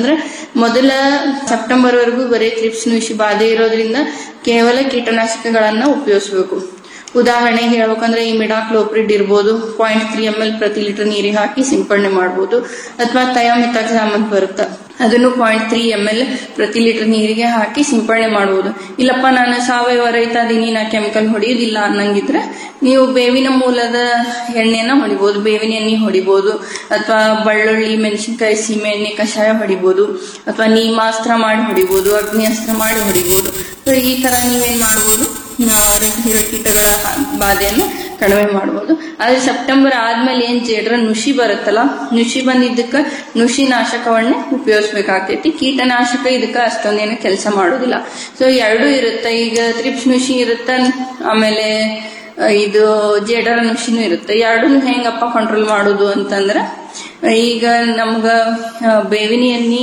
ಮೊದಲ ಸೆಪ್ಟೆಂಬರ್ ವರೆಗೂ ಬರೀ ತ್ರಿಪ್ಸ್ ನುಷಿ ಬಾಧೆ ಇರೋದ್ರಿಂದ ಕೇವಲ ಕೀಟನಾಶಕಗಳನ್ನ ಉಪಯೋಗಿಸಬೇಕು ಉದಾಹರಣೆ ಹೇಳ್ಬೇಕಂದ್ರೆ ಈ ಮಿಡಾಕ್ಲೋಪ್ರಿಡ್ ಇರ್ಬೋದು ಪಾಯಿಂಟ್ ತ್ರೀ ಎಂ ಎಲ್ ಪ್ರತಿ ಲೀಟರ್ ನೀರಿಗೆ ಹಾಕಿ ಸಿಂಪಡಣೆ ಮಾಡ್ಬೋದು ಅಥವಾ ತಯಾಮಿತಾಕ್ಸಾಮ್ ಅಂತ ಬರುತ್ತೆ ಅದನ್ನು ಪಾಯಿಂಟ್ ತ್ರೀ ಎಂ ಎಲ್ ಪ್ರತಿ ಲೀಟರ್ ನೀರಿಗೆ ಹಾಕಿ ಸಿಂಪಡಣೆ ಮಾಡ್ಬೋದು ಇಲ್ಲಪ್ಪ ನಾನು ಸಾವಯವ ರೈತ ಅದೀನಿ ನಾ ಕೆಮಿಕಲ್ ಹೊಡೆಯೋದಿಲ್ಲ ಅನ್ನಂಗಿದ್ರೆ ನೀವು ಬೇವಿನ ಮೂಲದ ಎಣ್ಣೆನ ಹೊಡಿಬೋದು ಬೇವಿನ ಎಣ್ಣೆ ಹೊಡಿಬೋದು ಅಥವಾ ಬೆಳ್ಳುಳ್ಳಿ ಮೆಣಸಿನಕಾಯಿ ಸೀಮೆ ಎಣ್ಣೆ ಕಷಾಯ ಹೊಡಿಬೋದು ಅಥವಾ ನೀಮಾಸ್ತ್ರ ಮಾಡಿ ಹೊಡಿಬೋದು ಅಗ್ನಿ ಅಸ್ತ್ರ ಮಾಡಿ ಹೊಡಿಬೋದು ಸೊ ಈ ತರ ನೀವೇನ್ ಮಾಡ್ಬೋದು ಹಿರೋ ಕೀಟಗಳ ಬಾಧೆಯನ್ನು ಕಡಿಮೆ ಮಾಡ್ಬೋದು ಆದ್ರೆ ಸೆಪ್ಟೆಂಬರ್ ಆದ್ಮೇಲೆ ಏನ್ ಜೇಡ್ರ ನುಷಿ ಬರುತ್ತಲ್ಲ ನುಷಿ ಬಂದಿದ್ದಕ್ಕ ನುಷಿ ನಾಶಕವನ್ನೇ ಉಪಯೋಗಿಸ್ಬೇಕಾಗ್ತೈತಿ ಕೀಟನಾಶಕ ಇದಕ್ಕ ಅಷ್ಟೊಂದೇನು ಕೆಲಸ ಮಾಡೋದಿಲ್ಲ ಸೊ ಎರಡು ಇರುತ್ತೆ ಈಗ ತ್ರಿಪ್ಸ್ ನುಷಿ ಇರುತ್ತೆ ಆಮೇಲೆ ಆ, ಇದು ಜೇಡರ ನುಷಿನೂ ಇರುತ್ತೆ ಎರಡನ್ನೂ ಹೆಂಗಪ್ಪ ಕಂಟ್ರೋಲ್ ಮಾಡೋದು ಅಂತಂದ್ರೆ ಈಗ ನಮ್ಗ ಆ, ಬೇವಿನ ಎಣ್ಣೆ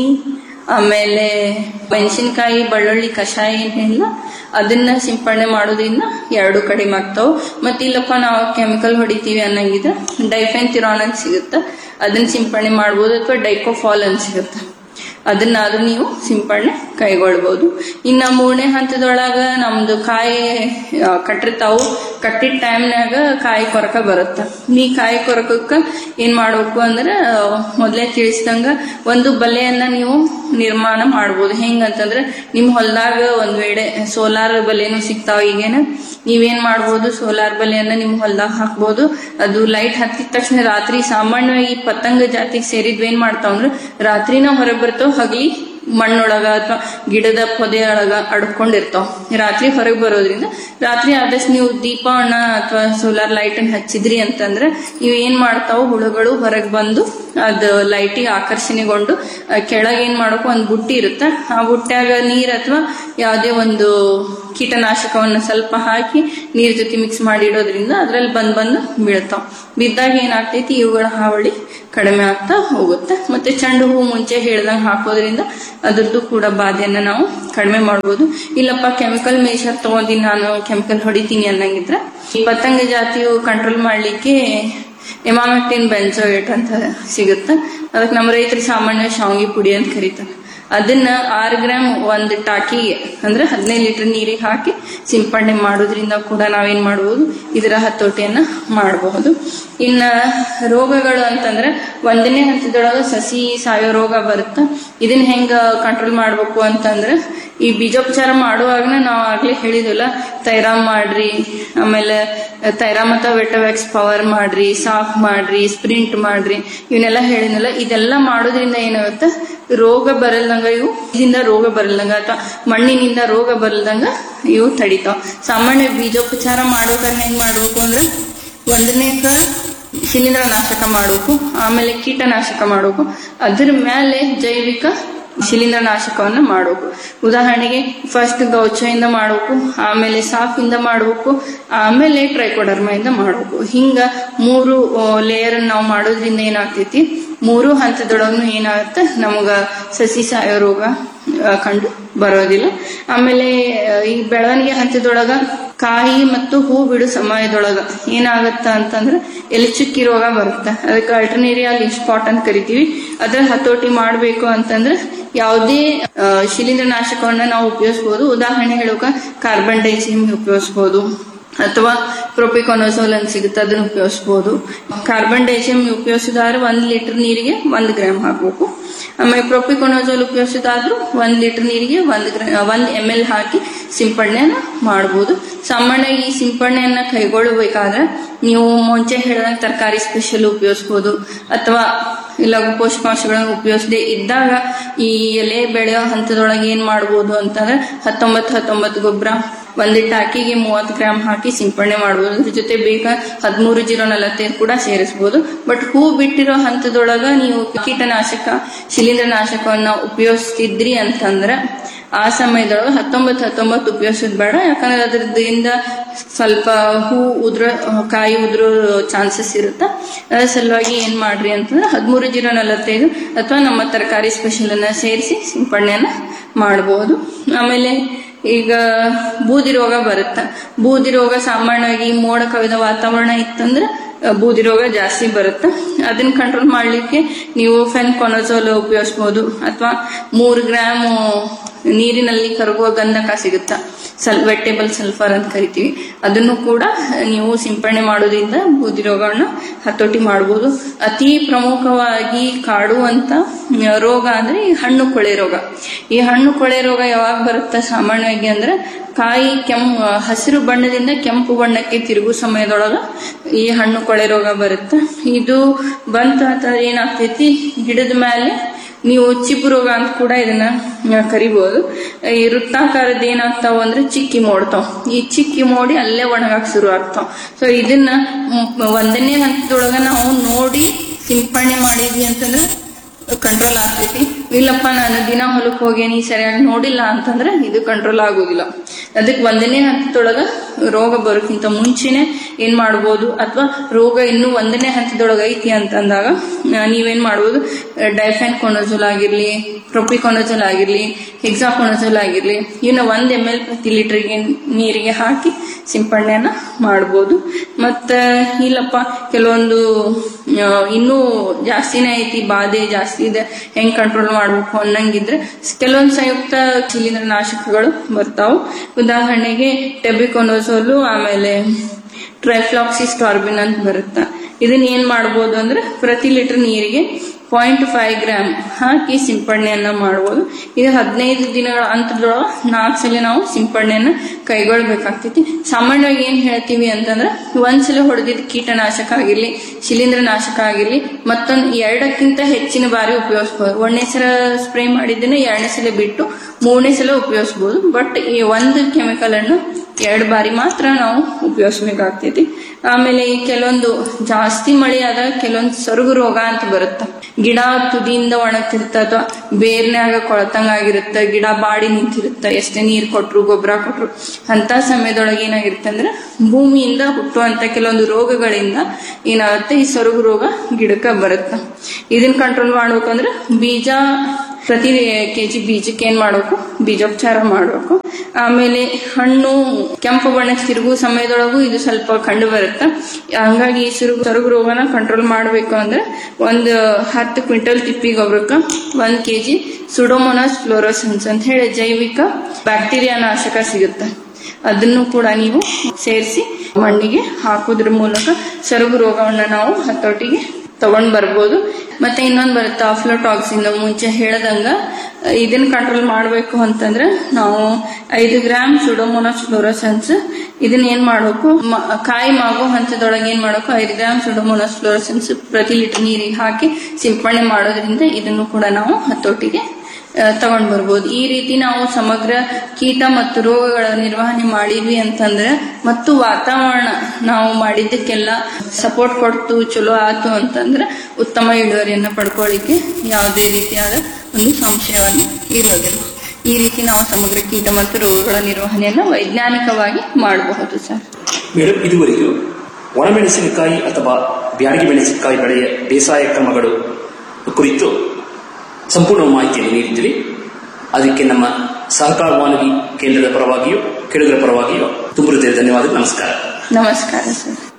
ಆಮೇಲೆ ಮೆಣಸಿನಕಾಯಿ ಬೆಳ್ಳುಳ್ಳಿ ಕಷಾಯ ಏನಿಲ್ಲ ಅದನ್ನ ಸಿಂಪಡಣೆ ಮಾಡೋದ್ರಿಂದ ಎರಡು ಕಡಿಮೆ ಆಗ್ತಾವ ಮತ್ತೆ ಇಲ್ಲಪ್ಪ ನಾವು ಕೆಮಿಕಲ್ ಹೊಡಿತೀವಿ ಅನ್ನಂಗಿದ್ರೆ ಡೈಫೆನ್ ತಿರಾನ್ ಅಂತ ಸಿಗುತ್ತೆ ಅದನ್ನ ಸಿಂಪಡಣೆ ಮಾಡ್ಬೋದು ಅಥವಾ ಡೈಕೋಫಾಲ್ ಅಂತ ಸಿಗುತ್ತೆ ಅದನ್ನಾದ್ರೂ ನೀವು ಸಿಂಪಡಣೆ ಕೈಗೊಳ್ಬಹುದು ಇನ್ನ ಮೂರನೇ ಹಂತದೊಳಗ ನಮ್ದು ಕಾಯಿ ಆ, ಕಟ್ಟಿರ್ತಾವು ಕಟ್ಟಿದ ಟೈಮ್ನಾಗ ಕಾಯಿ ಕೊರಕ ಬರುತ್ತೆ ಈ ಕಾಯಿ ಕೊರಕಕ್ಕ ಏನ್ ಮಾಡ್ಬೇಕು ಅಂದ್ರೆ ಆ, ಮೊದ್ಲೇ ತಿಳಿಸಿದಂಗ ಒಂದು ಬಲೆಯನ್ನ ನೀವು ನಿರ್ಮಾಣ ಮಾಡ್ಬೋದು ಹೆಂಗಂತಂದ್ರೆ ನಿಮ್ ಹೊಲದಾಗ ಒಂದ್ ವೇಳೆ ಸೋಲಾರ್ ಬಲೆನೂ ಸಿಗ್ತಾವ ಈಗೇನ ನೀವೇನ್ ಮಾಡ್ಬೋದು ಸೋಲಾರ್ ಬಲೆಯನ್ನ ನಿಮ್ ಹೊಲದಾಗ ಹಾಕ್ಬೋದು ಅದು ಲೈಟ್ ಹತ್ತಿದ ತಕ್ಷಣ ರಾತ್ರಿ ಸಾಮಾನ್ಯವಾಗಿ ಪತಂಗ ಜಾತಿಗೆ ಸೇರಿದ್ವು ಏನ್ ಮಾಡ್ತಾವ ಅಂದ್ರೆ ರಾತ್ರಿನ ಹೊರಗೆ ಬರ್ತಾವ ಹಗಲಿ ಮಣ್ಣೊಳಗ ಅಥವಾ ಗಿಡದ ಪೊದೆಯೊಳಗ ಅಡ್ಕೊಂಡಿರ್ತಾವ ರಾತ್ರಿ ಹೊರಗೆ ಬರೋದ್ರಿಂದ ರಾತ್ರಿ ಆದಷ್ಟು ನೀವು ದೀಪವನ್ನ ಅಥವಾ ಸೋಲಾರ್ ಲೈಟ್ ಅನ್ನ ಹಚ್ಚಿದ್ರಿ ಅಂತಂದ್ರೆ ಇವ್ ಏನ್ ಮಾಡ್ತಾವ ಹುಳುಗಳು ಹೊರಗೆ ಬಂದು ಅದು ಲೈಟಿಗೆ ಆಕರ್ಷಣೆಗೊಂಡು ಆ, ಕೆಳಗೆ ಏನ್ ಮಾಡಬೇಕು ಒಂದು ಬುಟ್ಟಿ ಇರುತ್ತೆ ಆ ಬುಟ್ಟ್ಯಾಗ ನೀರ್ ಅಥವಾ ಯಾವುದೇ ಒಂದು ಕೀಟನಾಶಕವನ್ನು ಸ್ವಲ್ಪ ಹಾಕಿ ನೀರ್ ಜೊತೆ ಮಿಕ್ಸ್ ಮಾಡಿ ಇಡೋದ್ರಿಂದ ಅದ್ರಲ್ಲಿ ಬಂದ್ ಬಂದು ಬೀಳ್ತಾವ ಬಿದ್ದಾಗ ಏನಾಗ್ತೈತಿ ಇವುಗಳ ಹಾವಳಿ ಕಡಿಮೆ ಆಗ್ತಾ ಹೋಗುತ್ತೆ ಮತ್ತೆ ಚೆಂಡು ಹೂ ಮುಂಚೆ ಹೇಳ್ದಂಗೆ ಹಾಕೋದ್ರಿಂದ ಅದ್ರದ್ದು ಕೂಡ ಬಾಧೆಯನ್ನ ನಾವು ಕಡಿಮೆ ಮಾಡ್ಬೋದು ಇಲ್ಲಪ್ಪ ಕೆಮಿಕಲ್ ಮೇಜರ್ ತಗೊಂಡಿನಿ ನಾನು ಕೆಮಿಕಲ್ ಹೊಡಿತೀನಿ ಅನ್ನಂಗಿದ್ರೆ ಈ ಪತಂಗ ಜಾತಿಯು ಕಂಟ್ರೋಲ್ ಮಾಡ್ಲಿಕ್ಕೆ ಎಮಾಮೆಕ್ಟಿನ್ ಬೆಂಜೋಯೇಟ್ ಅಂತ ಸಿಗುತ್ತೆ ಅದಕ್ಕೆ ನಮ್ಮ ರೈತರು ಸಾಮಾನ್ಯ ಶಾವಿಗೆ ಪುಡಿ ಅಂತ ಕರೀತಾರೆ ಅದನ್ನ ಆರು ಗ್ರಾಮ್ ಒಂದು ಟಾಕಿಗೆ ಅಂದ್ರೆ ಹದಿನೈದು ಲೀಟರ್ ನೀರಿಗೆ ಹಾಕಿ ಸಿಂಪಡಣೆ ಮಾಡೋದ್ರಿಂದ ಕೂಡ ನಾವೇನ್ ಮಾಡಬಹುದು ಇದರ ಹತೋಟಿಯನ್ನ ಮಾಡಬಹುದು ಇನ್ನ ರೋಗಗಳು ಅಂತಂದ್ರೆ ಒಂದನೇ ಹಂತದೊಳಗ ಸಸಿ ಸಾಯೋ ರೋಗ ಬರುತ್ತೆ ಇದನ್ನ ಹೆಂಗ ಕಂಟ್ರೋಲ್ ಮಾಡ್ಬೇಕು ಅಂತಂದ್ರೆ ಈ ಬೀಜೋಪಚಾರ ಮಾಡುವಾಗ ನಾವು ಆಗ್ಲೇ ಹೇಳಿದ್ವಲ್ಲ ತೈರಾಮ್ ಮಾಡ್ರಿ ಆಮೇಲೆ ತೈರಾಮ್ ಅಥವಾ ವೆಟವ್ಯಾಕ್ಸ್ ಪವರ್ ಮಾಡ್ರಿ ಸಾಫ್ ಮಾಡ್ರಿ ಸ್ಪ್ರಿಂಟ್ ಮಾಡ್ರಿ ಇವನ್ನೆಲ್ಲ ಹೇಳಿದ್ನಲ್ಲ ಇದೆಲ್ಲ ಮಾಡೋದ್ರಿಂದ ಏನಾಗುತ್ತೆ ರೋಗ ಬರಲ್ದಂಗ ಇವು ಇದರಿಂದ ರೋಗ ಬರಲ್ದಂಗ ಅಥವಾ ಮಣ್ಣಿನಿಂದ ರೋಗ ಬರಲ್ದಂಗ ಇವು ತಡಿತಾವ ಸಾಮಾನ್ಯ ಬೀಜೋಪಚಾರ ಮಾಡ್ಬೇಕಾದ್ರೆ ಹೆಂಗ್ ಮಾಡ್ಬೇಕು ಅಂದ್ರೆ ಒಂದನೇಕ ಶಿಲೀಂಧ್ರ ನಾಶಕ ಮಾಡಬೇಕು ಆಮೇಲೆ ಕೀಟನಾಶಕ ಮಾಡಬೇಕು ಅದ್ರ ಮೇಲೆ ಜೈವಿಕ ಶಿಲೀಂಧ್ರ ನಾಶಕವನ್ನ ಮಾಡಬೇಕು ಉದಾಹರಣೆಗೆ ಫಸ್ಟ್ ಗೌಚಯಿಂದ ಮಾಡಬೇಕು ಆಮೇಲೆ ಸಾಫಿಂದ ಮಾಡಬೇಕು ಆಮೇಲೆ ಟ್ರೈಕೋಡರ್ಮ ಇಂದ ಮಾಡಬೇಕು ಹಿಂಗ ಮೂರು ಲೇಯರ್ ನಾವು ಮಾಡೋದ್ರಿಂದ ಏನಾಗ್ತೈತಿ ಮೂರು ಹಂತದೊಳಗೂ ಏನಾಗುತ್ತೆ ನಮಗ ಸಸಿ ಸಾಯೋ ರೋಗ ಆ, ಕಂಡು ಬರೋದಿಲ್ಲ ಆಮೇಲೆ ಆ, ಈ ಬೆಳವಣಿಗೆ ಹಂತದೊಳಗ ಕಾಯಿ ಮತ್ತು ಹೂ ಬಿಡು ಸಮಯದೊಳಗ ಏನಾಗತ್ತ ಅಂತಂದ್ರೆ ಎಲೆ ಚುಕ್ಕಿ ರೋಗ ಬರುತ್ತೆ ಅದಕ್ಕೆ ಅಲ್ಟರ್ನೇರಿಯಾ ಲೀಫ್ ಸ್ಪಾಟ್ ಅಂತ ಕರಿತೀವಿ ಅದ್ರ ಹತೋಟಿ ಮಾಡ್ಬೇಕು ಅಂತಂದ್ರೆ ಯಾವುದೇ ಆ, ಶಿಲೀಂಧ್ರ ನಾಶಕವನ್ನ ನಾವು ಉಪಯೋಗಿಸಬಹುದು ಉದಾಹರಣೆ ಹೇಳೋಕ ಕಾರ್ಬನ್ ಡೈಸಿಮ್ ಉಪಯೋಗಿಸಬಹುದು ಅಥವಾ ಪ್ರೊಪಿಕೊನೋಸೋಲ್ ಅಂತ ಸಿಗುತ್ತೆ ಅದನ್ನ ಉಪಯೋಗಿಸಬಹುದು ಕಾರ್ಬನ್ ಡೈಸಿಮ್ ಉಪಯೋಗಿಸಿದಾದ್ರೆ ಒಂದ್ ಲೀಟರ್ ನೀರಿಗೆ ಒಂದ್ ಗ್ರಾಮ್ ಹಾಕ್ಬೇಕು ಆಮೇಲೆ ಪ್ರೊಪಿಕೊನೋಸೋಲ್ ಉಪಯೋಗಿಸಿದಾದ್ರೂ ಒಂದ್ ಲೀಟರ್ ನೀರಿಗೆ ಒಂದ್ ಗ್ರಾ ಒಂದ್ ಎಮ್ ಎಲ್ ಹಾಕಿ ಸಿಂಪಡಣೆಯನ್ನ ಮಾಡಬಹುದು ಸಾಮಾನ್ಯವಾಗಿ ಈ ಸಿಂಪಡಣೆಯನ್ನ ಕೈಗೊಳ್ಳಬೇಕಾದ್ರೆ ನೀವು ಮುಂಚೆ ಹೇಳಿದಂಗೆ ತರಕಾರಿ ಸ್ಪೆಷಲ್ ಉಪಯೋಗಿಸಬಹುದು ಅಥವಾ ಲಘು ಪೋಷಕಾಂಶಗಳನ್ನು ಉಪಯೋಗಿಸದೆ ಇದ್ದಾಗ ಈ ಎಲೆ ಬೆಳೆಯೋ ಹಂತದೊಳಗೆ ಏನ್ ಮಾಡ್ಬೋದು ಅಂತಂದ್ರೆ ಹತ್ತೊಂಬತ್ತು ಹತ್ತೊಂಬತ್ತು ಗೊಬ್ಬರ ಒಂದೇ ಟಾಕಿಗೆ ಮೂವತ್ತು ಗ್ರಾಮ್ ಹಾಕಿ ಸಿಂಪಡಣೆ ಮಾಡಬಹುದು ಅದ್ರ ಜೊತೆ ಬೇಗ ಹದಿಮೂರು ಜೀರೋ ನಲವತ್ತೈದು ಕೂಡ ಸೇರಿಸಬಹುದು ಬಟ್ ಹೂ ಬಿಟ್ಟಿರೋ ಹಂತದೊಳಗ ನೀವು ಕೀಟನಾಶಕ ಶಿಲೀಂಧ್ರ ನಾಶಕವನ್ನ ಉಪಯೋಗಿಸ್ತಿದ್ರಿ ಅಂತಂದ್ರೆ ಆ ಸಮಯದೊಳಗೆ ಹತ್ತೊಂಬತ್ತು ಹತ್ತೊಂಬತ್ತು ಉಪಯೋಗಿಸೋದು ಬೇಡ ಯಾಕಂದ್ರೆ ಅದ್ರದಿಂದ ಸ್ವಲ್ಪ ಹೂ ಉದ್ರ ಕಾಯಿ ಉದ್ರೋ ಚಾನ್ಸಸ್ ಇರುತ್ತೆ ಅದ್ರ ಸಲುವಾಗಿ ಏನ್ ಮಾಡ್ರಿ ಅಂತಂದ್ರೆ ಹದಿಮೂರು ಜೀರೋ ನಲವತ್ತೈದು ಅಥವಾ ನಮ್ಮ ತರಕಾರಿ ಸ್ಪೆಷಲ್ ಅನ್ನ ಸೇರಿಸಿ ಸಿಂಪಡಣೆಯನ್ನ ಮಾಡಬಹುದು ಆಮೇಲೆ ಈಗ ಬೂದಿ ರೋಗ ಬರುತ್ತೆ ಬೂದಿ ರೋಗ ಸಾಮಾನ್ಯವಾಗಿ ಮೋಡ ಕವಿದ ವಾತಾವರಣ ಇತ್ತಂದ್ರೆ ಅಹ್, ಬೂದಿ ರೋಗ ಜಾಸ್ತಿ ಬರುತ್ತೆ ಅದನ್ನ ಕಂಟ್ರೋಲ್ ಮಾಡ್ಲಿಕ್ಕೆ ನೀವು ಫೆನ್ಕೊನಜೋಲ್ ಉಪಯೋಗಿಸಬಹುದು ಅಥವಾ ಮೂರು ಗ್ರಾಮ್ ನೀರಿನಲ್ಲಿ ಕರಗುವ ಗಂಧಕ ಸಿಗುತ್ತಾ ಸಲ್ ವೆಟ್ಟೇಬಲ್ ಸಲ್ಫರ್ ಅಂತ ಕರಿತೀವಿ ಅದನ್ನು ಕೂಡ ನೀವು ಸಿಂಪಡಣೆ ಮಾಡೋದ್ರಿಂದ ಬೂದಿ ರೋಗವನ್ನು ಹತೋಟಿ ಮಾಡಬಹುದು ಅತಿ ಪ್ರಮುಖವಾಗಿ ಕಾಡುವಂತ ಆ, ರೋಗ ಅಂದ್ರೆ ಈ ಹಣ್ಣು ಕೊಳೆ ರೋಗ ಈ ಹಣ್ಣು ಕೊಳೆ ರೋಗ ಯಾವಾಗ ಬರುತ್ತೆ ಸಾಮಾನ್ಯವಾಗಿ ಅಂದ್ರೆ ಕಾಯಿ ಕೆಂಪು ಹಸಿರು ಬಣ್ಣದಿಂದ ಕೆಂಪು ಬಣ್ಣಕ್ಕೆ ತಿರುಗು ಸಮಯದೊಳಗ ಈ ಹಣ್ಣು ಕೊಳೆ ರೋಗ ಬರುತ್ತೆ ಇದು ಬಂತು ಅಂತಂದ್ರೆ ಏನಾಗ್ತೈತಿ ಗಿಡದ ಮೇಲೆ ನೀವು ಚಿಪ್ಪು ರೋಗ ಅಂತ ಕೂಡ ಇದನ್ನ ಆ, ಕರಿಬಹುದು ಈ ವೃತ್ತಾಕಾರದ ಏನಾಗ್ತಾವ ಅಂದ್ರೆ ಚಿಕ್ಕಿ ಮೋಡ್ತಾವ ಈ ಚಿಕ್ಕಿ ಮೋಡಿ ಅಲ್ಲೇ ಒಣಗಾಕ್ ಶುರು ಆಗ್ತಾವ ಸೊ ಇದನ್ನ ಮ್, ಒಂದನೇ ಹಂತದೊಳಗ ನಾವು ನೋಡಿ ಸಿಂಪಡಣೆ ಮಾಡಿದ್ವಿ ಅಂತಂದ್ರೆ ಕಂಟ್ರೋಲ್ ಆಗ್ತೈತಿ ಇಲ್ಲಪ್ಪ ನಾನು ದಿನ ಹೊಲಕ್ಕೆ ಹೋಗೇನಿ ಸರಿಯಾಗಿ ನೋಡಿಲ್ಲ ಅಂತಂದ್ರೆ ಇದು ಕಂಟ್ರೋಲ್ ಆಗೋದಿಲ್ಲ ಅದಕ್ಕೆ ಒಂದನೇ ಹಂತದೊಳಗ ರೋಗ ಬರೋಕ್ಕಿಂತ ಮುಂಚೆನೆ ಏನ್ ಮಾಡ್ಬೋದು ಅಥವಾ ರೋಗ ಇನ್ನೂ ಒಂದನೇ ಹಂತದೊಳಗ ಐತಿ ಅಂತಂದಾಗ ಆ, ನೀವೇನ್ ಮಾಡ್ಬೋದು ಡೈಫೆನ್ ಕೊನೋಜೋಲ್ ಆಗಿರ್ಲಿ ಪ್ರೊಪಿಕೊನೋಜೋಲ್ ಆಗಿರ್ಲಿ ಹೆಕ್ಸಾಕೊನೋಜೋಲ್ ಆಗಿರ್ಲಿ ಇವನ್ನ ಒಂದ್ ಎಮ್ ಎಲ್ ಪ್ರತಿ ಲೀಟರ್ಗೆ ನೀರಿಗೆ ಹಾಕಿ ಸಿಂಪಡಣೆಯನ್ನ ಮಾಡ್ಬೋದು ಮತ್ತ ಇಲ್ಲಪ್ಪ ಕೆಲವೊಂದು ಆ, ಇನ್ನೂ ಜಾಸ್ತಿನೇ ಐತಿ ಬಾಧೆ ಜಾಸ್ತಿ ಇದೆ ಹೆಂಗ್ ಕಂಟ್ರೋಲ್ ಮಾಡ್ಬೇಕು ಅನ್ನಂಗಿದ್ರೆ ಕೆಲವೊಂದು ಸಂಯುಕ್ತ ಶಿಲೀಂಧ್ರ ನಾಶಕಗಳು ಬರ್ತಾವ ಉದಾಹರಣೆಗೆ ಟೆಬಿಕೊನೋಸೋಲು ಆಮೇಲೆ ಟ್ರೈಫ್ಲಾಕ್ಸಿಸ್ಟಾರ್ಬಿನ್ ಅಂತ ಬರುತ್ತೆ ಇದನ್ನ ಏನ್ ಮಾಡ್ಬೋದು ಅಂದ್ರೆ ಪ್ರತಿ ಲೀಟರ್ ನೀರಿಗೆ ಪಾಯಿಂಟ್ ಫೈವ್ ಗ್ರಾಮ್ ಹಾಕಿ ಸಿಂಪಡಣೆಯನ್ನ ಮಾಡ್ಬೋದು ಇದು ಹದಿನೈದು ದಿನಗಳ ಅಂತರದೊಳಗೆ ನಾಲ್ಕು ಸಲ ನಾವು ಸಿಂಪಡಣೆಯನ್ನ ಕೈಗೊಳ್ಬೇಕಾಗ್ತೈತಿ ಸಾಮಾನ್ಯವಾಗಿ ಏನ್ ಹೇಳ್ತೀವಿ ಅಂತಂದ್ರೆ ಒಂದ್ಸಲ ಹೊಡೆದಿದ್ದ ಕೀಟನಾಶಕ ಆಗಿರ್ಲಿ ಶಿಲೀಂಧ್ರ ನಾಶಕ ಆಗಿರ್ಲಿ ಮತ್ತೊಂದು ಎರಡಕ್ಕಿಂತ ಹೆಚ್ಚಿನ ಬಾರಿ ಉಪಯೋಗಿಸ್ಬೋದು ಒಂದನೇ ಸಲ ಸ್ಪ್ರೇ ಮಾಡಿದ್ದನ್ನ ಎರಡನೇ ಸಲ ಬಿಟ್ಟು ಮೂರನೇ ಸಲ ಉಪಯೋಗಿಸ್ಬೋದು ಬಟ್ ಈ ಒಂದು ಕೆಮಿಕಲ್ ಅನ್ನು ಎರಡು ಬಾರಿ ಮಾತ್ರ ನಾವು ಉಪಯೋಗಿಸ್ಬೇಕಾಗ್ತೈತಿ ಆಮೇಲೆ ಈ ಕೆಲವೊಂದು ಜಾಸ್ತಿ ಮಳೆ ಆದಾಗ ಕೆಲವೊಂದು ಸೊರಗು ರೋಗ ಅಂತ ಬರುತ್ತೆ ಗಿಡ ತುದಿಯಿಂದ ಒಣಗ್ತಿರ್ತ ಅಥವಾ ಬೇರ್ನ್ಯಾಗ ಕೊಳತಂಗ ಆಗಿರುತ್ತೆ ಗಿಡ ಬಾಡಿ ನಿಂತಿರುತ್ತೆ ಎಷ್ಟೇ ನೀರ್ ಕೊಟ್ರು ಗೊಬ್ಬರ ಕೊಟ್ರು ಅಂತ ಸಮಯದೊಳಗೆ ಏನಾಗಿರುತ್ತೆ ಅಂದ್ರೆ ಭೂಮಿಯಿಂದ ಹುಟ್ಟುವಂತ ಕೆಲವೊಂದು ರೋಗಗಳಿಂದ ಏನಾಗುತ್ತೆ ಈ ಸೊರಗು ರೋಗ ಗಿಡಕ್ಕೆ ಬರುತ್ತೆ ಇದನ್ನ ಕಂಟ್ರೋಲ್ ಮಾಡ್ಬೇಕಂದ್ರೆ ಬೀಜ ಪ್ರತಿ ಕೆಜಿ ಬೀಜಕ್ಕೆ ಏನ್ ಮಾಡ್ಬೇಕು ಬೀಜೋಪಚಾರ ಮಾಡ್ಬೇಕು ಆಮೇಲೆ ಹಣ್ಣು ಕೆಂಪು ಬಣ್ಣಕ್ಕೆ ತಿರುಗು ಸಮಯದೊಳಗೂ ಇದು ಸ್ವಲ್ಪ ಕಂಡು ಬರುತ್ತೆ ಹಂಗಾಗಿ ಈ ಸುರುಗು ಸೊರಗು ರೋಗನ ಕಂಟ್ರೋಲ್ ಮಾಡ್ಬೇಕು ಅಂದ್ರೆ ಒಂದು ಹತ್ತು ಕ್ವಿಂಟಲ್ ತಿಪ್ಪಿ ಗೊಬ್ಬರಕ್ಕೆ ಒಂದ್ ಕೆಜಿ ಸುಡೋಮೋನಾಸ್ ಫ್ಲೋರೋಸನ್ಸ್ ಅಂತ ಹೇಳಿ ಜೈವಿಕ ಬ್ಯಾಕ್ಟೀರಿಯಾ ನಾಶಕ ಸಿಗುತ್ತೆ ಅದನ್ನು ಕೂಡ ನೀವು ಸೇರಿಸಿ ಮಣ್ಣಿಗೆ ಹಾಕೋದ್ರ ಮೂಲಕ ಸೊರಗು ರೋಗವನ್ನ ನಾವು ಹತೋಟಿಗೆ ತಗೊಂಡ್ ಬರ್ಬೋದು ಮತ್ತೆ ಇನ್ನೊಂದು ಬರುತ್ತೆ ಆಫ್ಲೋಟಾಕ್ಸಿನ್ ಮುಂಚೆ ಹೇಳ್ದಂಗ ಇದನ್ನ ಕಂಟ್ರೋಲ್ ಮಾಡಬೇಕು ಅಂತಂದ್ರೆ ನಾವು ಐದು ಗ್ರಾಮ್ ಸುಡೋಮೋನಾಸ್ ಫ್ಲೋರಸೆನ್ಸ್ ಇದನ್ನ ಏನ್ ಮಾಡ್ಬೇಕು ಮ- ಕಾಯಿ ಮಾಗೋ ಹಂತದೊಳಗೆ ಏನ್ ಮಾಡ್ಬೇಕು ಐದು ಗ್ರಾಮ್ ಸುಡೋಮೋನಾಸ್ ಫ್ಲೋರಸೆನ್ಸ್ ಪ್ರತಿ ಲೀಟರ್ ನೀರಿಗೆ ಹಾಕಿ ಸಿಂಪಡಣೆ ಮಾಡೋದ್ರಿಂದ ಇದನ್ನು ಕೂಡ ನಾವು ಹತೋಟಿಗೆ ತಗೊಂಡ್ ಬರ್ಬೋದು ಈ ರೀತಿ ನಾವು ಸಮಗ್ರ ಕೀಟ ಮತ್ತು ರೋಗಗಳ ನಿರ್ವಹಣೆ ಮಾಡಿದ್ವಿ ಅಂತಂದ್ರೆ ಮತ್ತು ವಾತಾವರಣ ನಾವು ಮಾಡಿದ್ದಕ್ಕೆಲ್ಲ ಸಪೋರ್ಟ್ ಕೊಡ್ತು ಚಲೋ ಆತು ಅಂತಂದ್ರೆ ಉತ್ತಮ ಇಳುವರಿಯನ್ನ ಪಡ್ಕೊಳ್ಳಿಕ್ಕೆ ಯಾವುದೇ ರೀತಿಯಾದ ಒಂದು ಸಂಶಯವನ್ನು ಇರೋದಿಲ್ಲ ಈ ರೀತಿ ನಾವು ಸಮಗ್ರ ಕೀಟ ಮತ್ತು ರೋಗಗಳ ನಿರ್ವಹಣೆಯನ್ನ ವೈಜ್ಞಾನಿಕವಾಗಿ ಮಾಡಬಹುದು ಸರ್ ಮೇಡಮ್ ಇದುವರೆಗೂ ಒಣಮೆಣಸಿನಕಾಯಿ ಅಥವಾ ಬ್ಯಾಡಗಿ ಮೆಣಸಿನಕಾಯಿ ಬೆಳೆಯ ಬೇಸಾಯ ಕ್ರಮಗಳು ಕುರಿತು ಸಂಪೂರ್ಣ ಮಾಹಿತಿಯನ್ನು ನೀಡಿದ್ದೀರಿ ಅದಕ್ಕೆ ನಮ್ಮ ಸಹಕಾರ ವಾನಗಿ ಕೇಂದ್ರದ ಪರವಾಗಿಯೂ ಕೇಳುಗರ ಪರವಾಗಿಯೂ ತುಂಬ ಹೃದಯ ಧನ್ಯವಾದ ನಮಸ್ಕಾರ ನಮಸ್ಕಾರ ಸರ್